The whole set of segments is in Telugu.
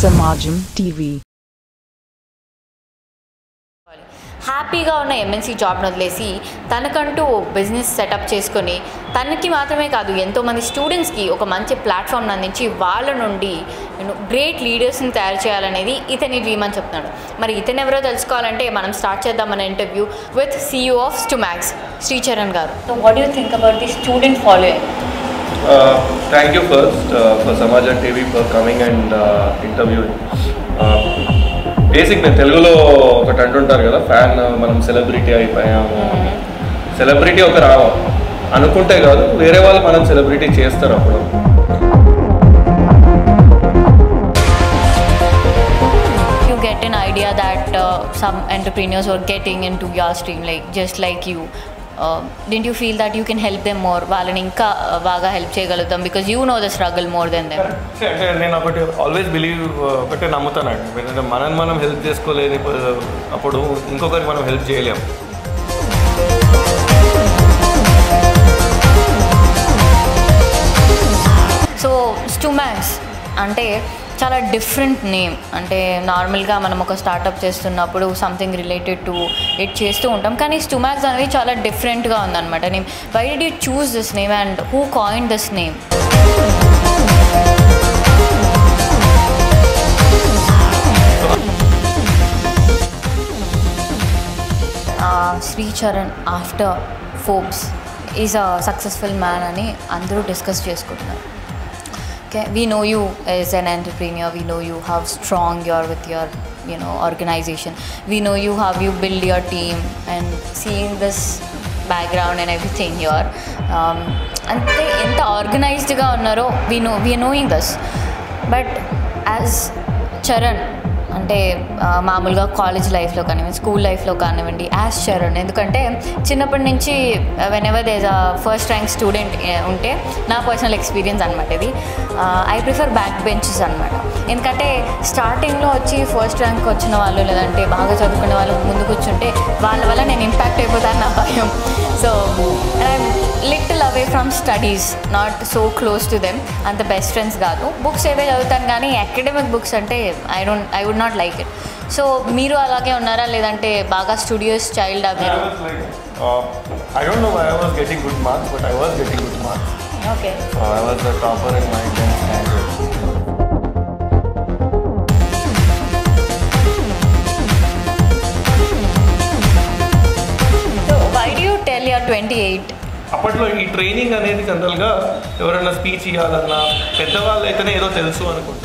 Samajam TV. హ్యాపీగా ఉన్న ఎంఎన్సీ జాబ్ని వదిలేసి తనకంటూ బిజినెస్ సెటప్ చేసుకొని తనకి మాత్రమే కాదు ఎంతోమంది స్టూడెంట్స్కి ఒక మంచి ప్లాట్ఫామ్ని అందించి వాళ్ళ నుండి యూనో గ్రేట్ లీడర్స్ని తయారు చేయాలనేది ఇతని డ్రీమ్ అని చెప్తున్నాడు మరి ఇతను ఎవరో తెలుసుకోవాలంటే మనం స్టార్ట్ చేద్దాం మన interview with CEO of Stumax Sricharan garu so what you think about the student following Uh, thank you first uh, for Samajan TV for coming and uh, interviewing. Basic నేను తెలుగులో ఒకటి అంటుంటారు కదా ఫ్యాన్ మనం సెలబ్రిటీ అయిపోయాము సెలబ్రిటీ ఒక రావ అనుకుంటే కాదు వేరే వాళ్ళు మనం సెలబ్రిటీ చేస్తారు అప్పుడు you get an idea that uh, some entrepreneurs were getting into your stream like just like you uh, didn't you feel that you can help them more వాళ్ళని ఇంకా uh, బాగా హెల్ప్ చేయగలుగుతాం because you know the struggle more than them అంటే నేను ఒకటి ఆల్వేస్ బిలీవ్ ఒకటే నమ్ముతానండి ఎందుకంటే మనం మనం హెల్ప్ చేసుకోలేని ప- అప్పుడు ఇంకొకరికి మనం హెల్ప్ చేయలేము సో స్టూమాక్స్ అంటే చాలా డిఫరెంట్ నేమ్ అంటే నార్మల్గా మనం ఒక స్టార్టప్ చేస్తున్నప్పుడు సంథింగ్ రిలేటెడ్ టు ఇట్ చేస్తూ ఉంటాం కానీ స్టూమాక్స్ అనేది చాలా డిఫరెంట్గా ఉందన్నమాట name why D you choose this name and who coin this name Sricharan after Forbes is a successful man అని అందరూ డిస్కస్ చేసుకుంటున్నారు okay we know you as an entrepreneur we know you how strong you are with your you know organization we know you how you build your team and seeing this background and everything here um, అంతే ఎంత ఆర్గనైజ్డ్గా ఉన్నారో we know we knowing thus but as Charan అంటే ఆ, మామూలుగా కాలేజ్ లైఫ్లో కానివ్వండి స్కూల్ లైఫ్లో కానివ్వండి యాజ్ చరణ్ ఎందుకంటే చిన్నప్పటి నుంచి whenever there's a first rank student ఉంటే నా పర్సనల్ ఎక్స్పీరియన్స్ అనమాట ఇది ఐ ప్రిఫర్ బ్యాక్ బెంచెస్ అనమాట ఎందుకంటే స్టార్టింగ్లో వచ్చి ఫస్ట్ ర్యాంక్ వచ్చిన వాళ్ళు లేదంటే బాగా చదువుకునే వాళ్ళు ముందు కూర్చుంటే వాళ్ళ వల్ల నేను ఇంపాక్ట్ అయిపోతాను నా భయం so I'm little away from studies not so close to them అంత బెస్ట్ ఫ్రెండ్స్ కాదు బుక్స్ ఏవే చదువుతాను కానీ అకాడమిక్ బుక్స్ అంటే I don't I would not like it so మీరు అలాగే ఉన్నారా లేదంటే బాగా స్టూడియోస్ చైల్డ్ ఆ మీరు I don't know why I was getting good marks, but I was getting good marks. Okay So I was the topper in my 10th standard. So why do you tell your twenty eight అప్పట్లో ఈ ట్రైనింగ్ అనేది జనరల్గా ఎవరైనా స్పీచ్ ఇవ్వాలన్నా పెద్దవాళ్ళు అయితేనే ఏదో తెలుసు అనుకుంటారు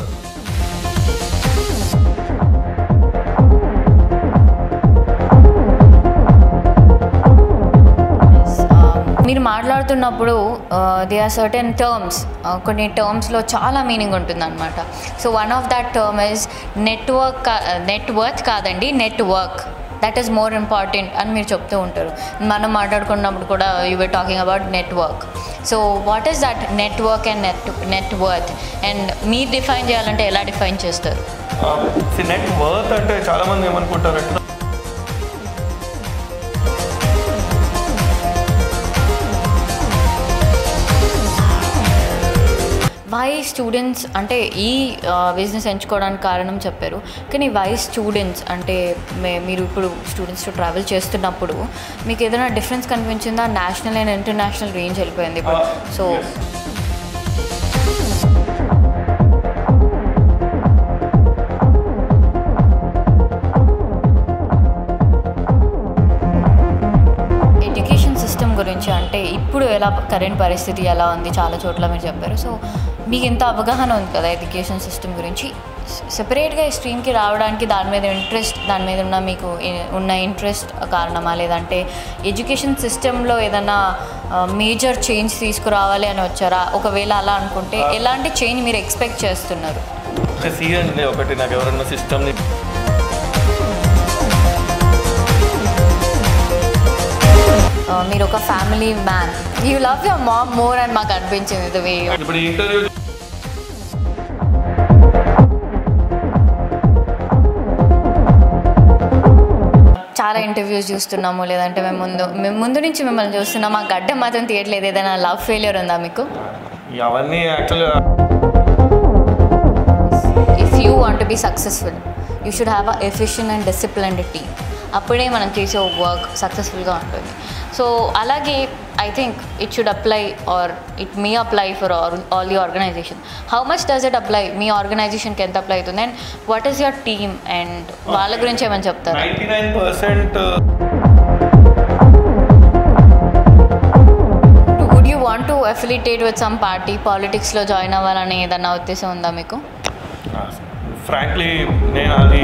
మీరు మాట్లాడుతున్నప్పుడు దే ఆర్ సర్టెన్ టర్మ్స్ కొన్ని టర్మ్స్లో చాలా మీనింగ్ ఉంటుందన్నమాట so one of that term is network net worth కాదండి network that is more important అని మీరు చెప్తూ ఉంటారు మనం మాట్లాడుకున్నప్పుడు కూడా you were talking about network so what is that network and net net worth and మీరు డిఫైన్ చేయాలంటే ఎలా డిఫైన్ చేస్తారు నెట్ వర్త్ అంటే చాలామంది ఏమనుకుంటారంటే వై స్టూడెంట్స్ అంటే ఈ బిజినెస్ ఎంచుకోవడానికి కారణం చెప్పారు కానీ వై స్టూడెంట్స్ అంటే మే- మీరు ఇప్పుడు స్టూడెంట్స్తో ట్రావెల్ చేస్తున్నప్పుడు మీకు ఏదైనా డిఫరెన్స్ కనిపించిందా నేషనల్ అండ్ ఇంటర్నేషనల్ రేంజ్ వెళ్ళిపోయింది ఇప్పుడు సో ఎడ్యుకేషన్ సిస్టమ్ గురించి అంటే ఇప్పుడు ఎలా కరెంట్ పరిస్థితి ఎలా ఉంది చాలా చోట్ల మీరు చెప్పారు సో మీకు ఇంత అవగాహన ఉంది కదా ఎడ్యుకేషన్ సిస్టమ్ గురించి సెపరేట్గా ఈ స్ట్రీమ్కి రావడానికి దాని మీద ఇంట్రెస్ట్ దాని మీద ఉన్న మీకు ఈ- ఉన్న ఇంట్రెస్ట్ కారణమా లేదంటే ఎడ్యుకేషన్ సిస్టంలో ఏదైనా మేజర్ చేంజ్ తీసుకురావాలి అని వచ్చారా ఒకవేళ అలా అనుకుంటే ఎలాంటి చేంజ్ మీరు ఎక్స్పెక్ట్ చేస్తున్నారు సీఎన్ ఒకటి నాకు ఎవరన్నా సిస్టమ్ని ఆ, మీరు ఒక family man you love your mom more అని మాకు అనిపించింది ద వే ఇప్పుడు ఇంటర్వ్యూ చాలా ఇంటర్వ్యూస్ చూస్తున్నాము లేదంటే మేము ముందు మేము ముందు నుంచి మిమ్మల్ని చూస్తున్నాం ఆ గడ్డ మాత్రం తీయట్లేదు ఏదైనా లవ్ ఫెయిల్యూర్ ఉందా మీకు అవన్నీ యాక్చువల్గా if you want be successful you should have a efficient and disciplined team అప్పుడే మనం చేసే వర్క్ సక్సెస్ఫుల్గా ఉంటుంది సో అలాగే I think it should apply or it may apply for all all the organisation how much does it apply మీ ఆర్గనైజేషన్కి ఎంత అప్లై అవుతుంది and what is your team and వాళ్ళ గురించి ఏమైనా చెప్తారా ninety nine percent would you want to affiliate with some party పాలిటిక్స్లో జాయిన్ అవ్వాలని ఏదన్నా ఉద్దేశం ఉందా మీకు ఫ్రాంక్లీ నేను అది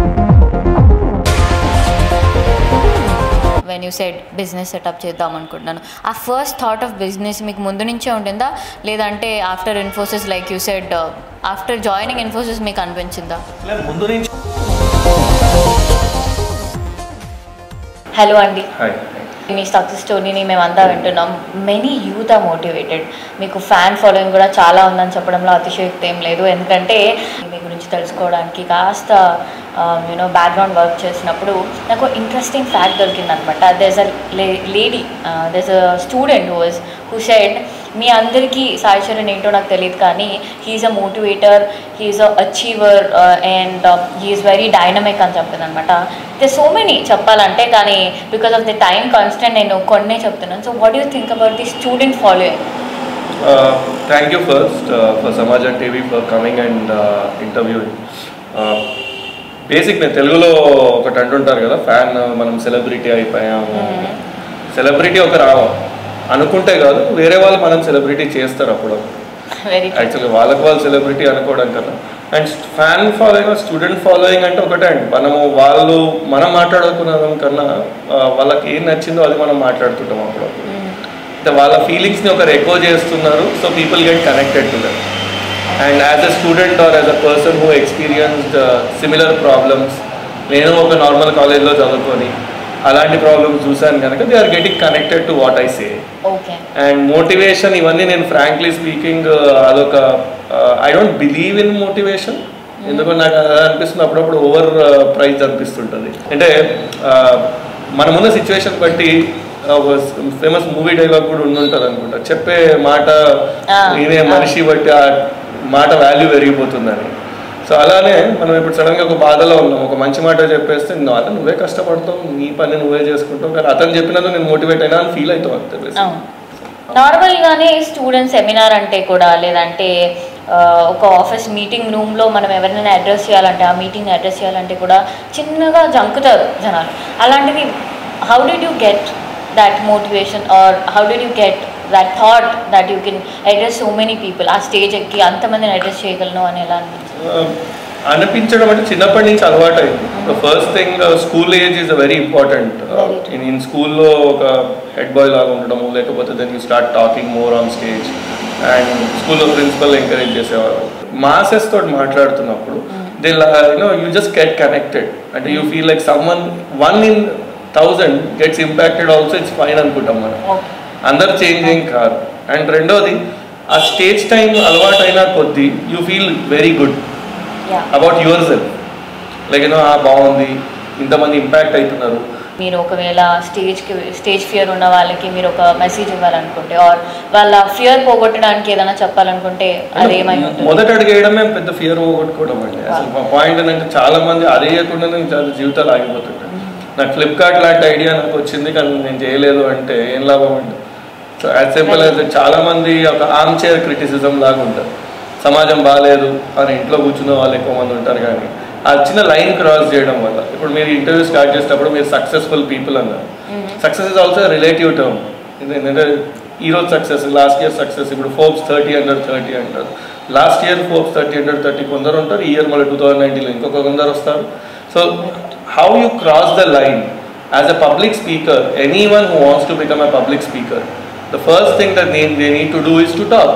when you said business setup చేద్దాం అనుకుంటున్నాను ఆ ఫస్ట్ థాట్ ఆఫ్ బిజినెస్ మీకు ముందు నుంచే ఉంటుందా లేదంటే after Infosys like you said after joining Infosys మీకు అనిపించిందా లేదు, ముందు నుంచి హలో అండి హాయ్ మీ సక్సెస్ స్టోరీని మేమంతా వింటున్నాం మెనీ యూత్ ఆర్ మోటివేటెడ్ మీకు ఫ్యాన్ ఫాలోయింగ్ కూడా చాలా ఉందని చెప్పడంలో అతిశయోక్తి ఏం లేదు ఎందుకంటే మీ గురించి తెలుసుకోవడానికి కాస్త యూనో బ్యాక్గ్రౌండ్ వర్క్ చేసినప్పుడు నాకు ఇంట్రెస్టింగ్ ఫ్యాక్ట్ దొరికిందనమాట there's a lady there's a student was who said మీ అందరికీ సాయి చరణ్ ఏంటో నాకు తెలియదు కానీ he's a motivator he's a achiever and he's very dynamic అని చెప్పింది అనమాట దే సో మెనీ చెప్పాలంటే కానీ because of the time constant నేను కొన్నే చెప్తున్నాను so what you think about the student following thank you first for Samajam TV for coming and interviewing basic నేను తెలుగులో ఒకటి అంటుంటారు కదా ఫ్యాన్ మనం సెలబ్రిటీ అయిపోయాము సెలబ్రిటీ ఒక రావం అనుకుంటే కాదు వేరే వాళ్ళు మనం సెలబ్రిటీ చేస్తారు అప్పుడు వెరీ యాక్చువల్లీ వాళ్ళకి వాళ్ళు సెలబ్రిటీ అనుకోవడం కన్నా and fan following student following అంటే ఒకటే అండి మనము వాళ్ళు మనం మాట్లాడుకున్నదాం కన్నా ఆ, వాళ్ళకి ఏం నచ్చిందో అది మనం మాట్లాడుతుంటాం అప్పుడు అంటే వాళ్ళ ఫీలింగ్స్ని ఒకరు ఎక్కువ చేస్తున్నారు so people get connected to that and as a student or as a person who experienced similar problems నేను ఒక నార్మల్ కాలేజ్లో చదువుకొని అలాంటి ప్రాబ్లమ్స్ చూశాను కనుక they are getting connected to what I say okay and motivation ఇవన్నీ నేను ఫ్రాంక్లీ స్పీకింగ్ అదొక I don't believe in motivation ఎందుకంటే నాకు అది అనిపిస్తుంది అప్పుడప్పుడు ఓవర్ ప్రైజ్ అనిపిస్తుంటుంది అంటే uh, మనమున్న సిచ్యువేషన్ బట్టి ఫేమస్ మూవీ డైలాగ్ కూడా ఉండుంటుంది అనుకుంటా చెప్పే మాట Ah, ఈయన ah. మనిషి బట్టి ఆ మాట వాల్యూ పెరిగిపోతుందని సో అలానే మనం ఇప్పుడు సడన్గా ఒక బాధలో ఉన్నాం ఒక మంచి మాట చెప్పేస్తే నువ్వు అతను నువ్వే కష్టపడతావు నీ పని నువ్వే చేసుకుంటావు కానీ అతను చెప్పినందుకు నేను మోటివేట్ అయినా అని ఫీల్ అవుతావు అంతే basic. అవును నార్మల్గానే స్టూడెంట్ సెమినార్ అంటే కూడా లేదంటే ఆ, ఒక ఆఫీస్ మీటింగ్ రూమ్లో మనం ఎవరినైనా అడ్రస్ చేయాలంటే ఆ మీటింగ్ అడ్రస్ చేయాలంటే కూడా చిన్నగా జంకుతారు జనాలు అలాంటిది how did you get that motivation or how did you get that thought that you can address so many people ఆ స్టేజ్ ఎక్కి అంతమందిని అడ్రస్ చేయగలను అని ఎలా అనిపించింది Uh, అనిపించడం అంటే చిన్నప్పటి నుంచి అలవాటు అయింది first thing school age is very important Very true. In స్కూల్లో ఒక హెడ్ బాయ్ లాగా ఉండడము లేకపోతే then you start talking more on stage and స్కూల్లో ప్రిన్సిపల్ ఎంకరేజ్ చేసేవారు మాసెస్ తోటి మాట్లాడుతున్నప్పుడు they you know you just get connected అంటే you feel like someone one in thousand gets impacted also it's fine అనుకుంటాం మనం ఓకే అందరు చేంజింగ్ కాదు అండ్ రెండోది ఆ స్టేజ్ టైం అలవాటు అయినా కొద్దీ you feel very good ya about yourself like you know ఆ బాగుంది ఇంతమంది ఇంపాక్ట్ అవుతున్నారు మీరు ఒకవేళ స్టేజ్కి స్టేజ్ ఫియర్ ఉన్న వాళ్ళకి మీరు ఒక మెసేజ్ ఇవ్వాలనుకుంటే ఆర్ వాళ్ళ ఫియర్ పోగొట్టడానికి ఏదైనా చెప్పాలనుకుంటే అది ఏమై ఉంటుంది మొదట అడిగేయడమే పెద్ద ఫియర్ పోగొట్టుకోవడం అండి అసలు మా పాయింట్ ఏంటంటే చాలా మంది అదే చేయకుండానే చాలా జీవితాలు ఆగిపోతుంటాయి నాకు ఫ్లిప్కార్ట్ లాంటి ఐడియా నాకు వచ్చింది కానీ నేను చేయలేదు అంటే ఏం లాభం అండి సో యాజ్ సింపుల్ యాజ్ చాలా మంది ఒక ఆర్మ్ చైర్ క్రిటిసిజం లాగా ఉంటారు సమాజం బాగాలేదు అని ఇంట్లో కూర్చున్న వాళ్ళు ఎక్కువ మంది ఉంటారు కానీ ఆ చిన్న లైన్ క్రాస్ చేయడం వల్ల ఇప్పుడు మీరు ఇంటర్వ్యూ స్టార్ట్ చేసేటప్పుడు మీరు సక్సెస్ఫుల్ పీపుల్ అన్నారు success is also relative term ఎందుకంటే ఈరోజు సక్సెస్ లాస్ట్ ఇయర్ సక్సెస్ ఇప్పుడు ఫోర్బ్స్ థర్టీ అండర్ థర్టీ అంటారు last year Forbes thirty under thirty కొందరు ఉంటారు ఈ ఇయర్ మళ్ళీ టూ థౌసండ్ నైన్టీన్లో ఇంకొక కొందరు వస్తారు so how you cross the line as a public speaker anyone who wants to become a public speaker the first thing that they they need to do is to talk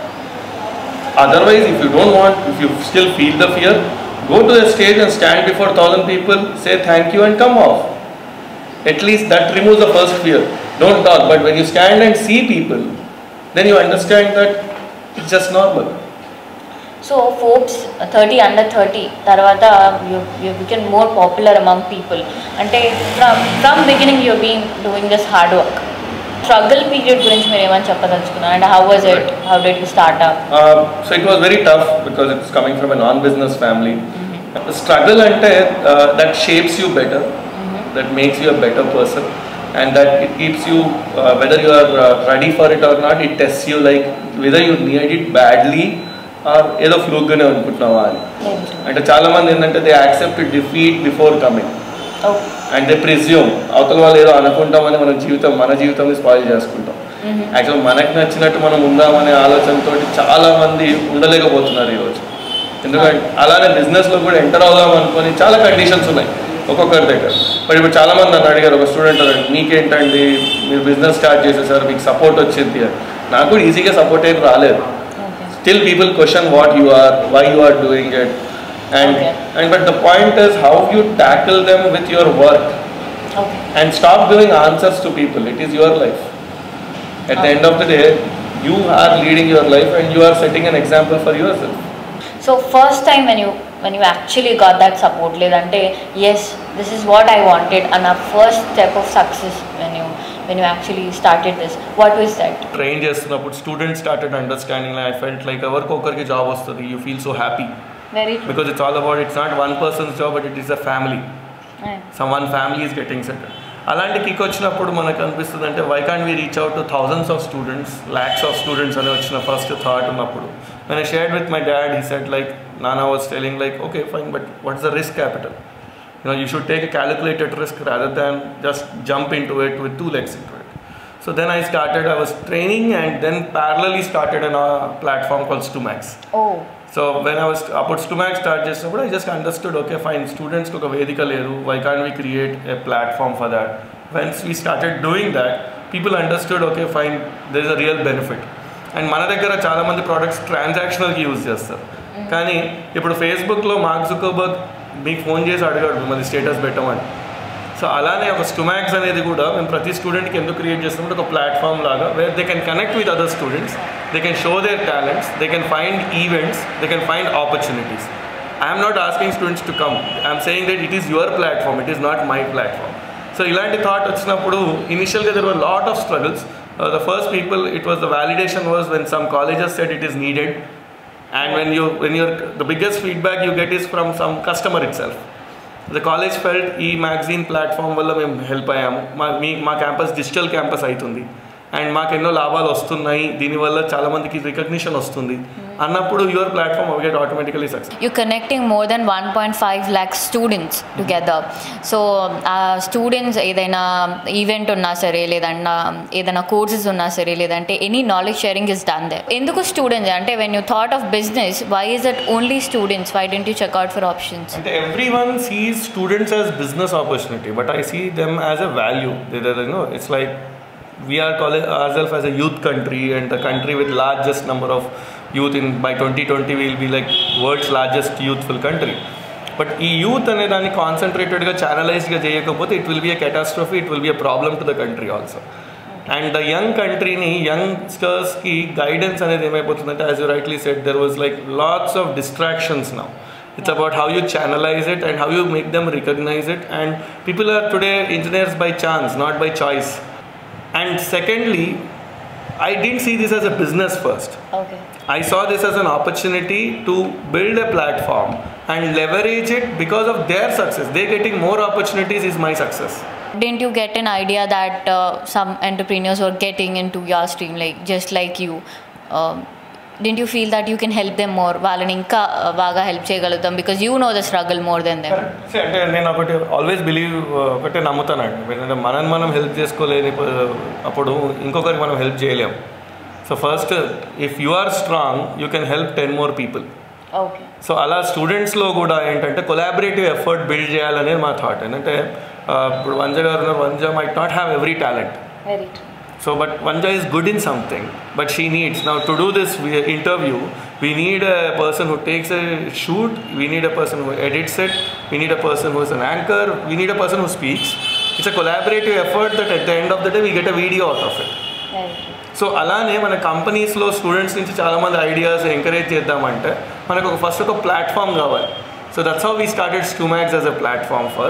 Otherwise, if you don't want, if you still feel the fear, go to the stage and stand before thousand people, say thank you and come off. At least that removes the first fear. Don't talk, but when you stand and see people, then you understand that it's just normal. So Forbes thirty under thirty తర్వాత you you became more popular among people అంటే from from beginning you been doing this hard work struggle period గురించి మీరు ఏమని చెప్పదలుచుకున్నారు and how was it how did you start up Uh, so it was very tough because it's coming from a non-business family. Struggle ante uh, that shapes you better, that makes you a better person, and that it keeps you uh, whether you are uh, ready for it or not. It tests you like whether you need it badly or ఏదో ఫ్లూగ్గానే అనుకుంటున్నావా అని అంటే చాలా మంది ఏంటంటే they accept defeat before coming okay and they presume అవతల వాళ్ళు ఏదో అనుకుంటామని మన జీవితం మన జీవితం స్పాయిల్ చేసుకుంటాం యాక్చువల్ మనకు నచ్చినట్టు మనం ఉందామనే ఆలోచనతో చాలా మంది ఉండలేకపోతున్నారు ఈరోజు ఎందుకంటే అలానే బిజినెస్లో కూడా ఎంటర్ అవుదాం అనుకొని చాలా కండిషన్స్ ఉన్నాయి ఒక్కొక్కరి దగ్గర బట్ ఇప్పుడు చాలా మంది నన్ను అడిగారు ఒక స్టూడెంట్ అన్నాడు మీకేంటండి మీరు బిజినెస్ స్టార్ట్ చేసేసారు మీకు సపోర్ట్ వచ్చింది అని నాకు కూడా ఈజీగా సపోర్ట్ ఏం రాలేదు okay still people question what you are why you are doing it and Okay. and but the point is how you tackle them with your work okay and stop giving answers to people it is your life at the end of the day you are leading your life and you are setting an example for yourself so first time when you when you actually got that support లేదంటే yes this is what I wanted అన్న first step of success when you when you actually started this what is that train చేస్తున్నప్పుడు students started understanding I felt like ఎవరికి ఒకరికి జాబ్ వస్తుంది you feel so happy very because it's all about it's not one person's job but it is a family some one family is getting settle అలాంటి కిక్ వచ్చినప్పుడు మనకు అనిపిస్తుంది అంటే why can we reach out to thousands of students lakhs of students అని వచ్చిన ఫస్ట్ థాట్ ఉన్నప్పుడు నేను shared with my dad he said like నానా was telling like okay fine but what's the risk capital you know you should take a calculated risk rather than just jump into it with two legs into it so then i started i was training and then parallelly started on a platform called stumax oh so when I was అప్పుడు స్టుమాక్ స్టార్ట్ చేసినప్పుడు I just understood okay fine స్టూడెంట్స్కి ఒక వేదిక లేదు why can we create a platform for that once we started doing that people understood okay fine there is a real benefit and మన దగ్గర చాలామంది ప్రోడక్ట్స్ ట్రాన్సాక్షనల్కి యూజ్ చేస్తారు కానీ ఇప్పుడు ఫేస్బుక్లో మార్క్ జుకర్బర్గ్ మీకు ఫోన్ చేసి అడిగాడు మిమ్మల్ని స్టేటస్ పెట్టమని సో అలానే ఒక స్టుమాక్స్ అనేది కూడా మేము ప్రతి స్టూడెంట్కి ఎందుకు క్రియేట్ చేస్తున్నప్పుడు ఒక ప్లాట్ఫామ్ లాగా where they can connect with other students they can show their talents they can find events they can find opportunities I'm not asking students to come I'm saying that it is your platform it is not my platform so ఇలాంటి థాట్ వచ్చినప్పుడు ఇనిషియల్గా there were lot of struggles the first people it was the validation was when some colleges said it is needed and when you when you're the biggest feedback you get is from some customer itself the college felt ఈ మ్యాగజైన్ ప్లాట్ఫామ్ వల్ల మేము హెల్ప్ అయ్యాము మా మీ మా క్యాంపస్ డిజిటల్ క్యాంపస్ అవుతుంది అండ్ మాకు ఎన్నో లాభాలు వస్తున్నాయి దీనివల్ల చాలా మందికి రికగ్నిషన్ వస్తుంది అన్నప్పుడు your platform get automatically success you're connecting more than 1.5 lakh students together so ఆ స్టూడెంట్స్ ఏదైనా ఈవెంట్ ఉన్నా సరే లేదన్నా ఏదైనా కోర్సెస్ ఉన్నా సరే లేదంటే any knowledge sharing is done they ఎందుకు స్టూడెంట్స్ అంటే when you thought of business why is that only students why didn't you check out for options అంటే everyone sees students as business opportunity but I see them as a value no it's like we are calling ourselves as a youth country and the country with largest number of youth in by 2020 we will be like world's largest youthful country but ఈ యూత్ అనే దాన్ని కాన్సన్ట్రేటెడ్గా ఛానలైజ్గా చేయకపోతే it will be a catastrophe it will be a problem to the country also and the young కంట్రీని యంగ్స్టర్స్కి గైడెన్స్ అనేది ఏమైపోతుందంటే as you rightly said there was like lots of distractions now It's about how you channelize it and how you make them recognize it. And people are today engineers by chance, not by choice. And secondly, I didn't see this as a business first. Okay I saw this as an opportunity to build a platform and leverage it because of their success. They're getting more opportunities is my success. didn't you get an idea that uh, some entrepreneurs were getting into your stream like just like you um, didn't you feel that you can help them more వాళ్ళని ఇంకా uh, బాగా హెల్ప్ చేయగలుగుతాం because you know the struggle more than them See, అంటే నేను ఒకటి ఆల్వేస్ బిలీవ్ ఒకటే నమ్ముతానండి ఎందుకంటే మనని మనం హెల్ప్ చేసుకోలేని ప- అప్పుడు ఇంకొకరికి మనం హెల్ప్ చేయలేం so first if you are strong you can help ten more people okay so అలా స్టూడెంట్స్లో కూడా ఏంటంటే కొలాబరేటివ్ ఎఫర్ట్ బిల్డ్ చేయాలనేది మా థాట్ ఏంటంటే ఆ, ఇప్పుడు వంజ గారు ఉన్నారు Vanja might not have every talent very So, but Vanja is good in something, but she needs now to do this we- interview. We need a person who takes a shoot. We need a person who edits it. We need a person who is an anchor. We need a person who speaks. It's a collaborative effort that at the end of the day we get a video out of it. So అలానే మన కంపెనీస్లో స్టూడెంట్స్ నుంచి చాలామంది ఐడియాస్ ఎంకరేజ్ చేద్దామంటే మనకు ఒక ఫస్ట్ ఒక ప్లాట్ఫామ్ కావాలి so that's how we started Stumax as a platform first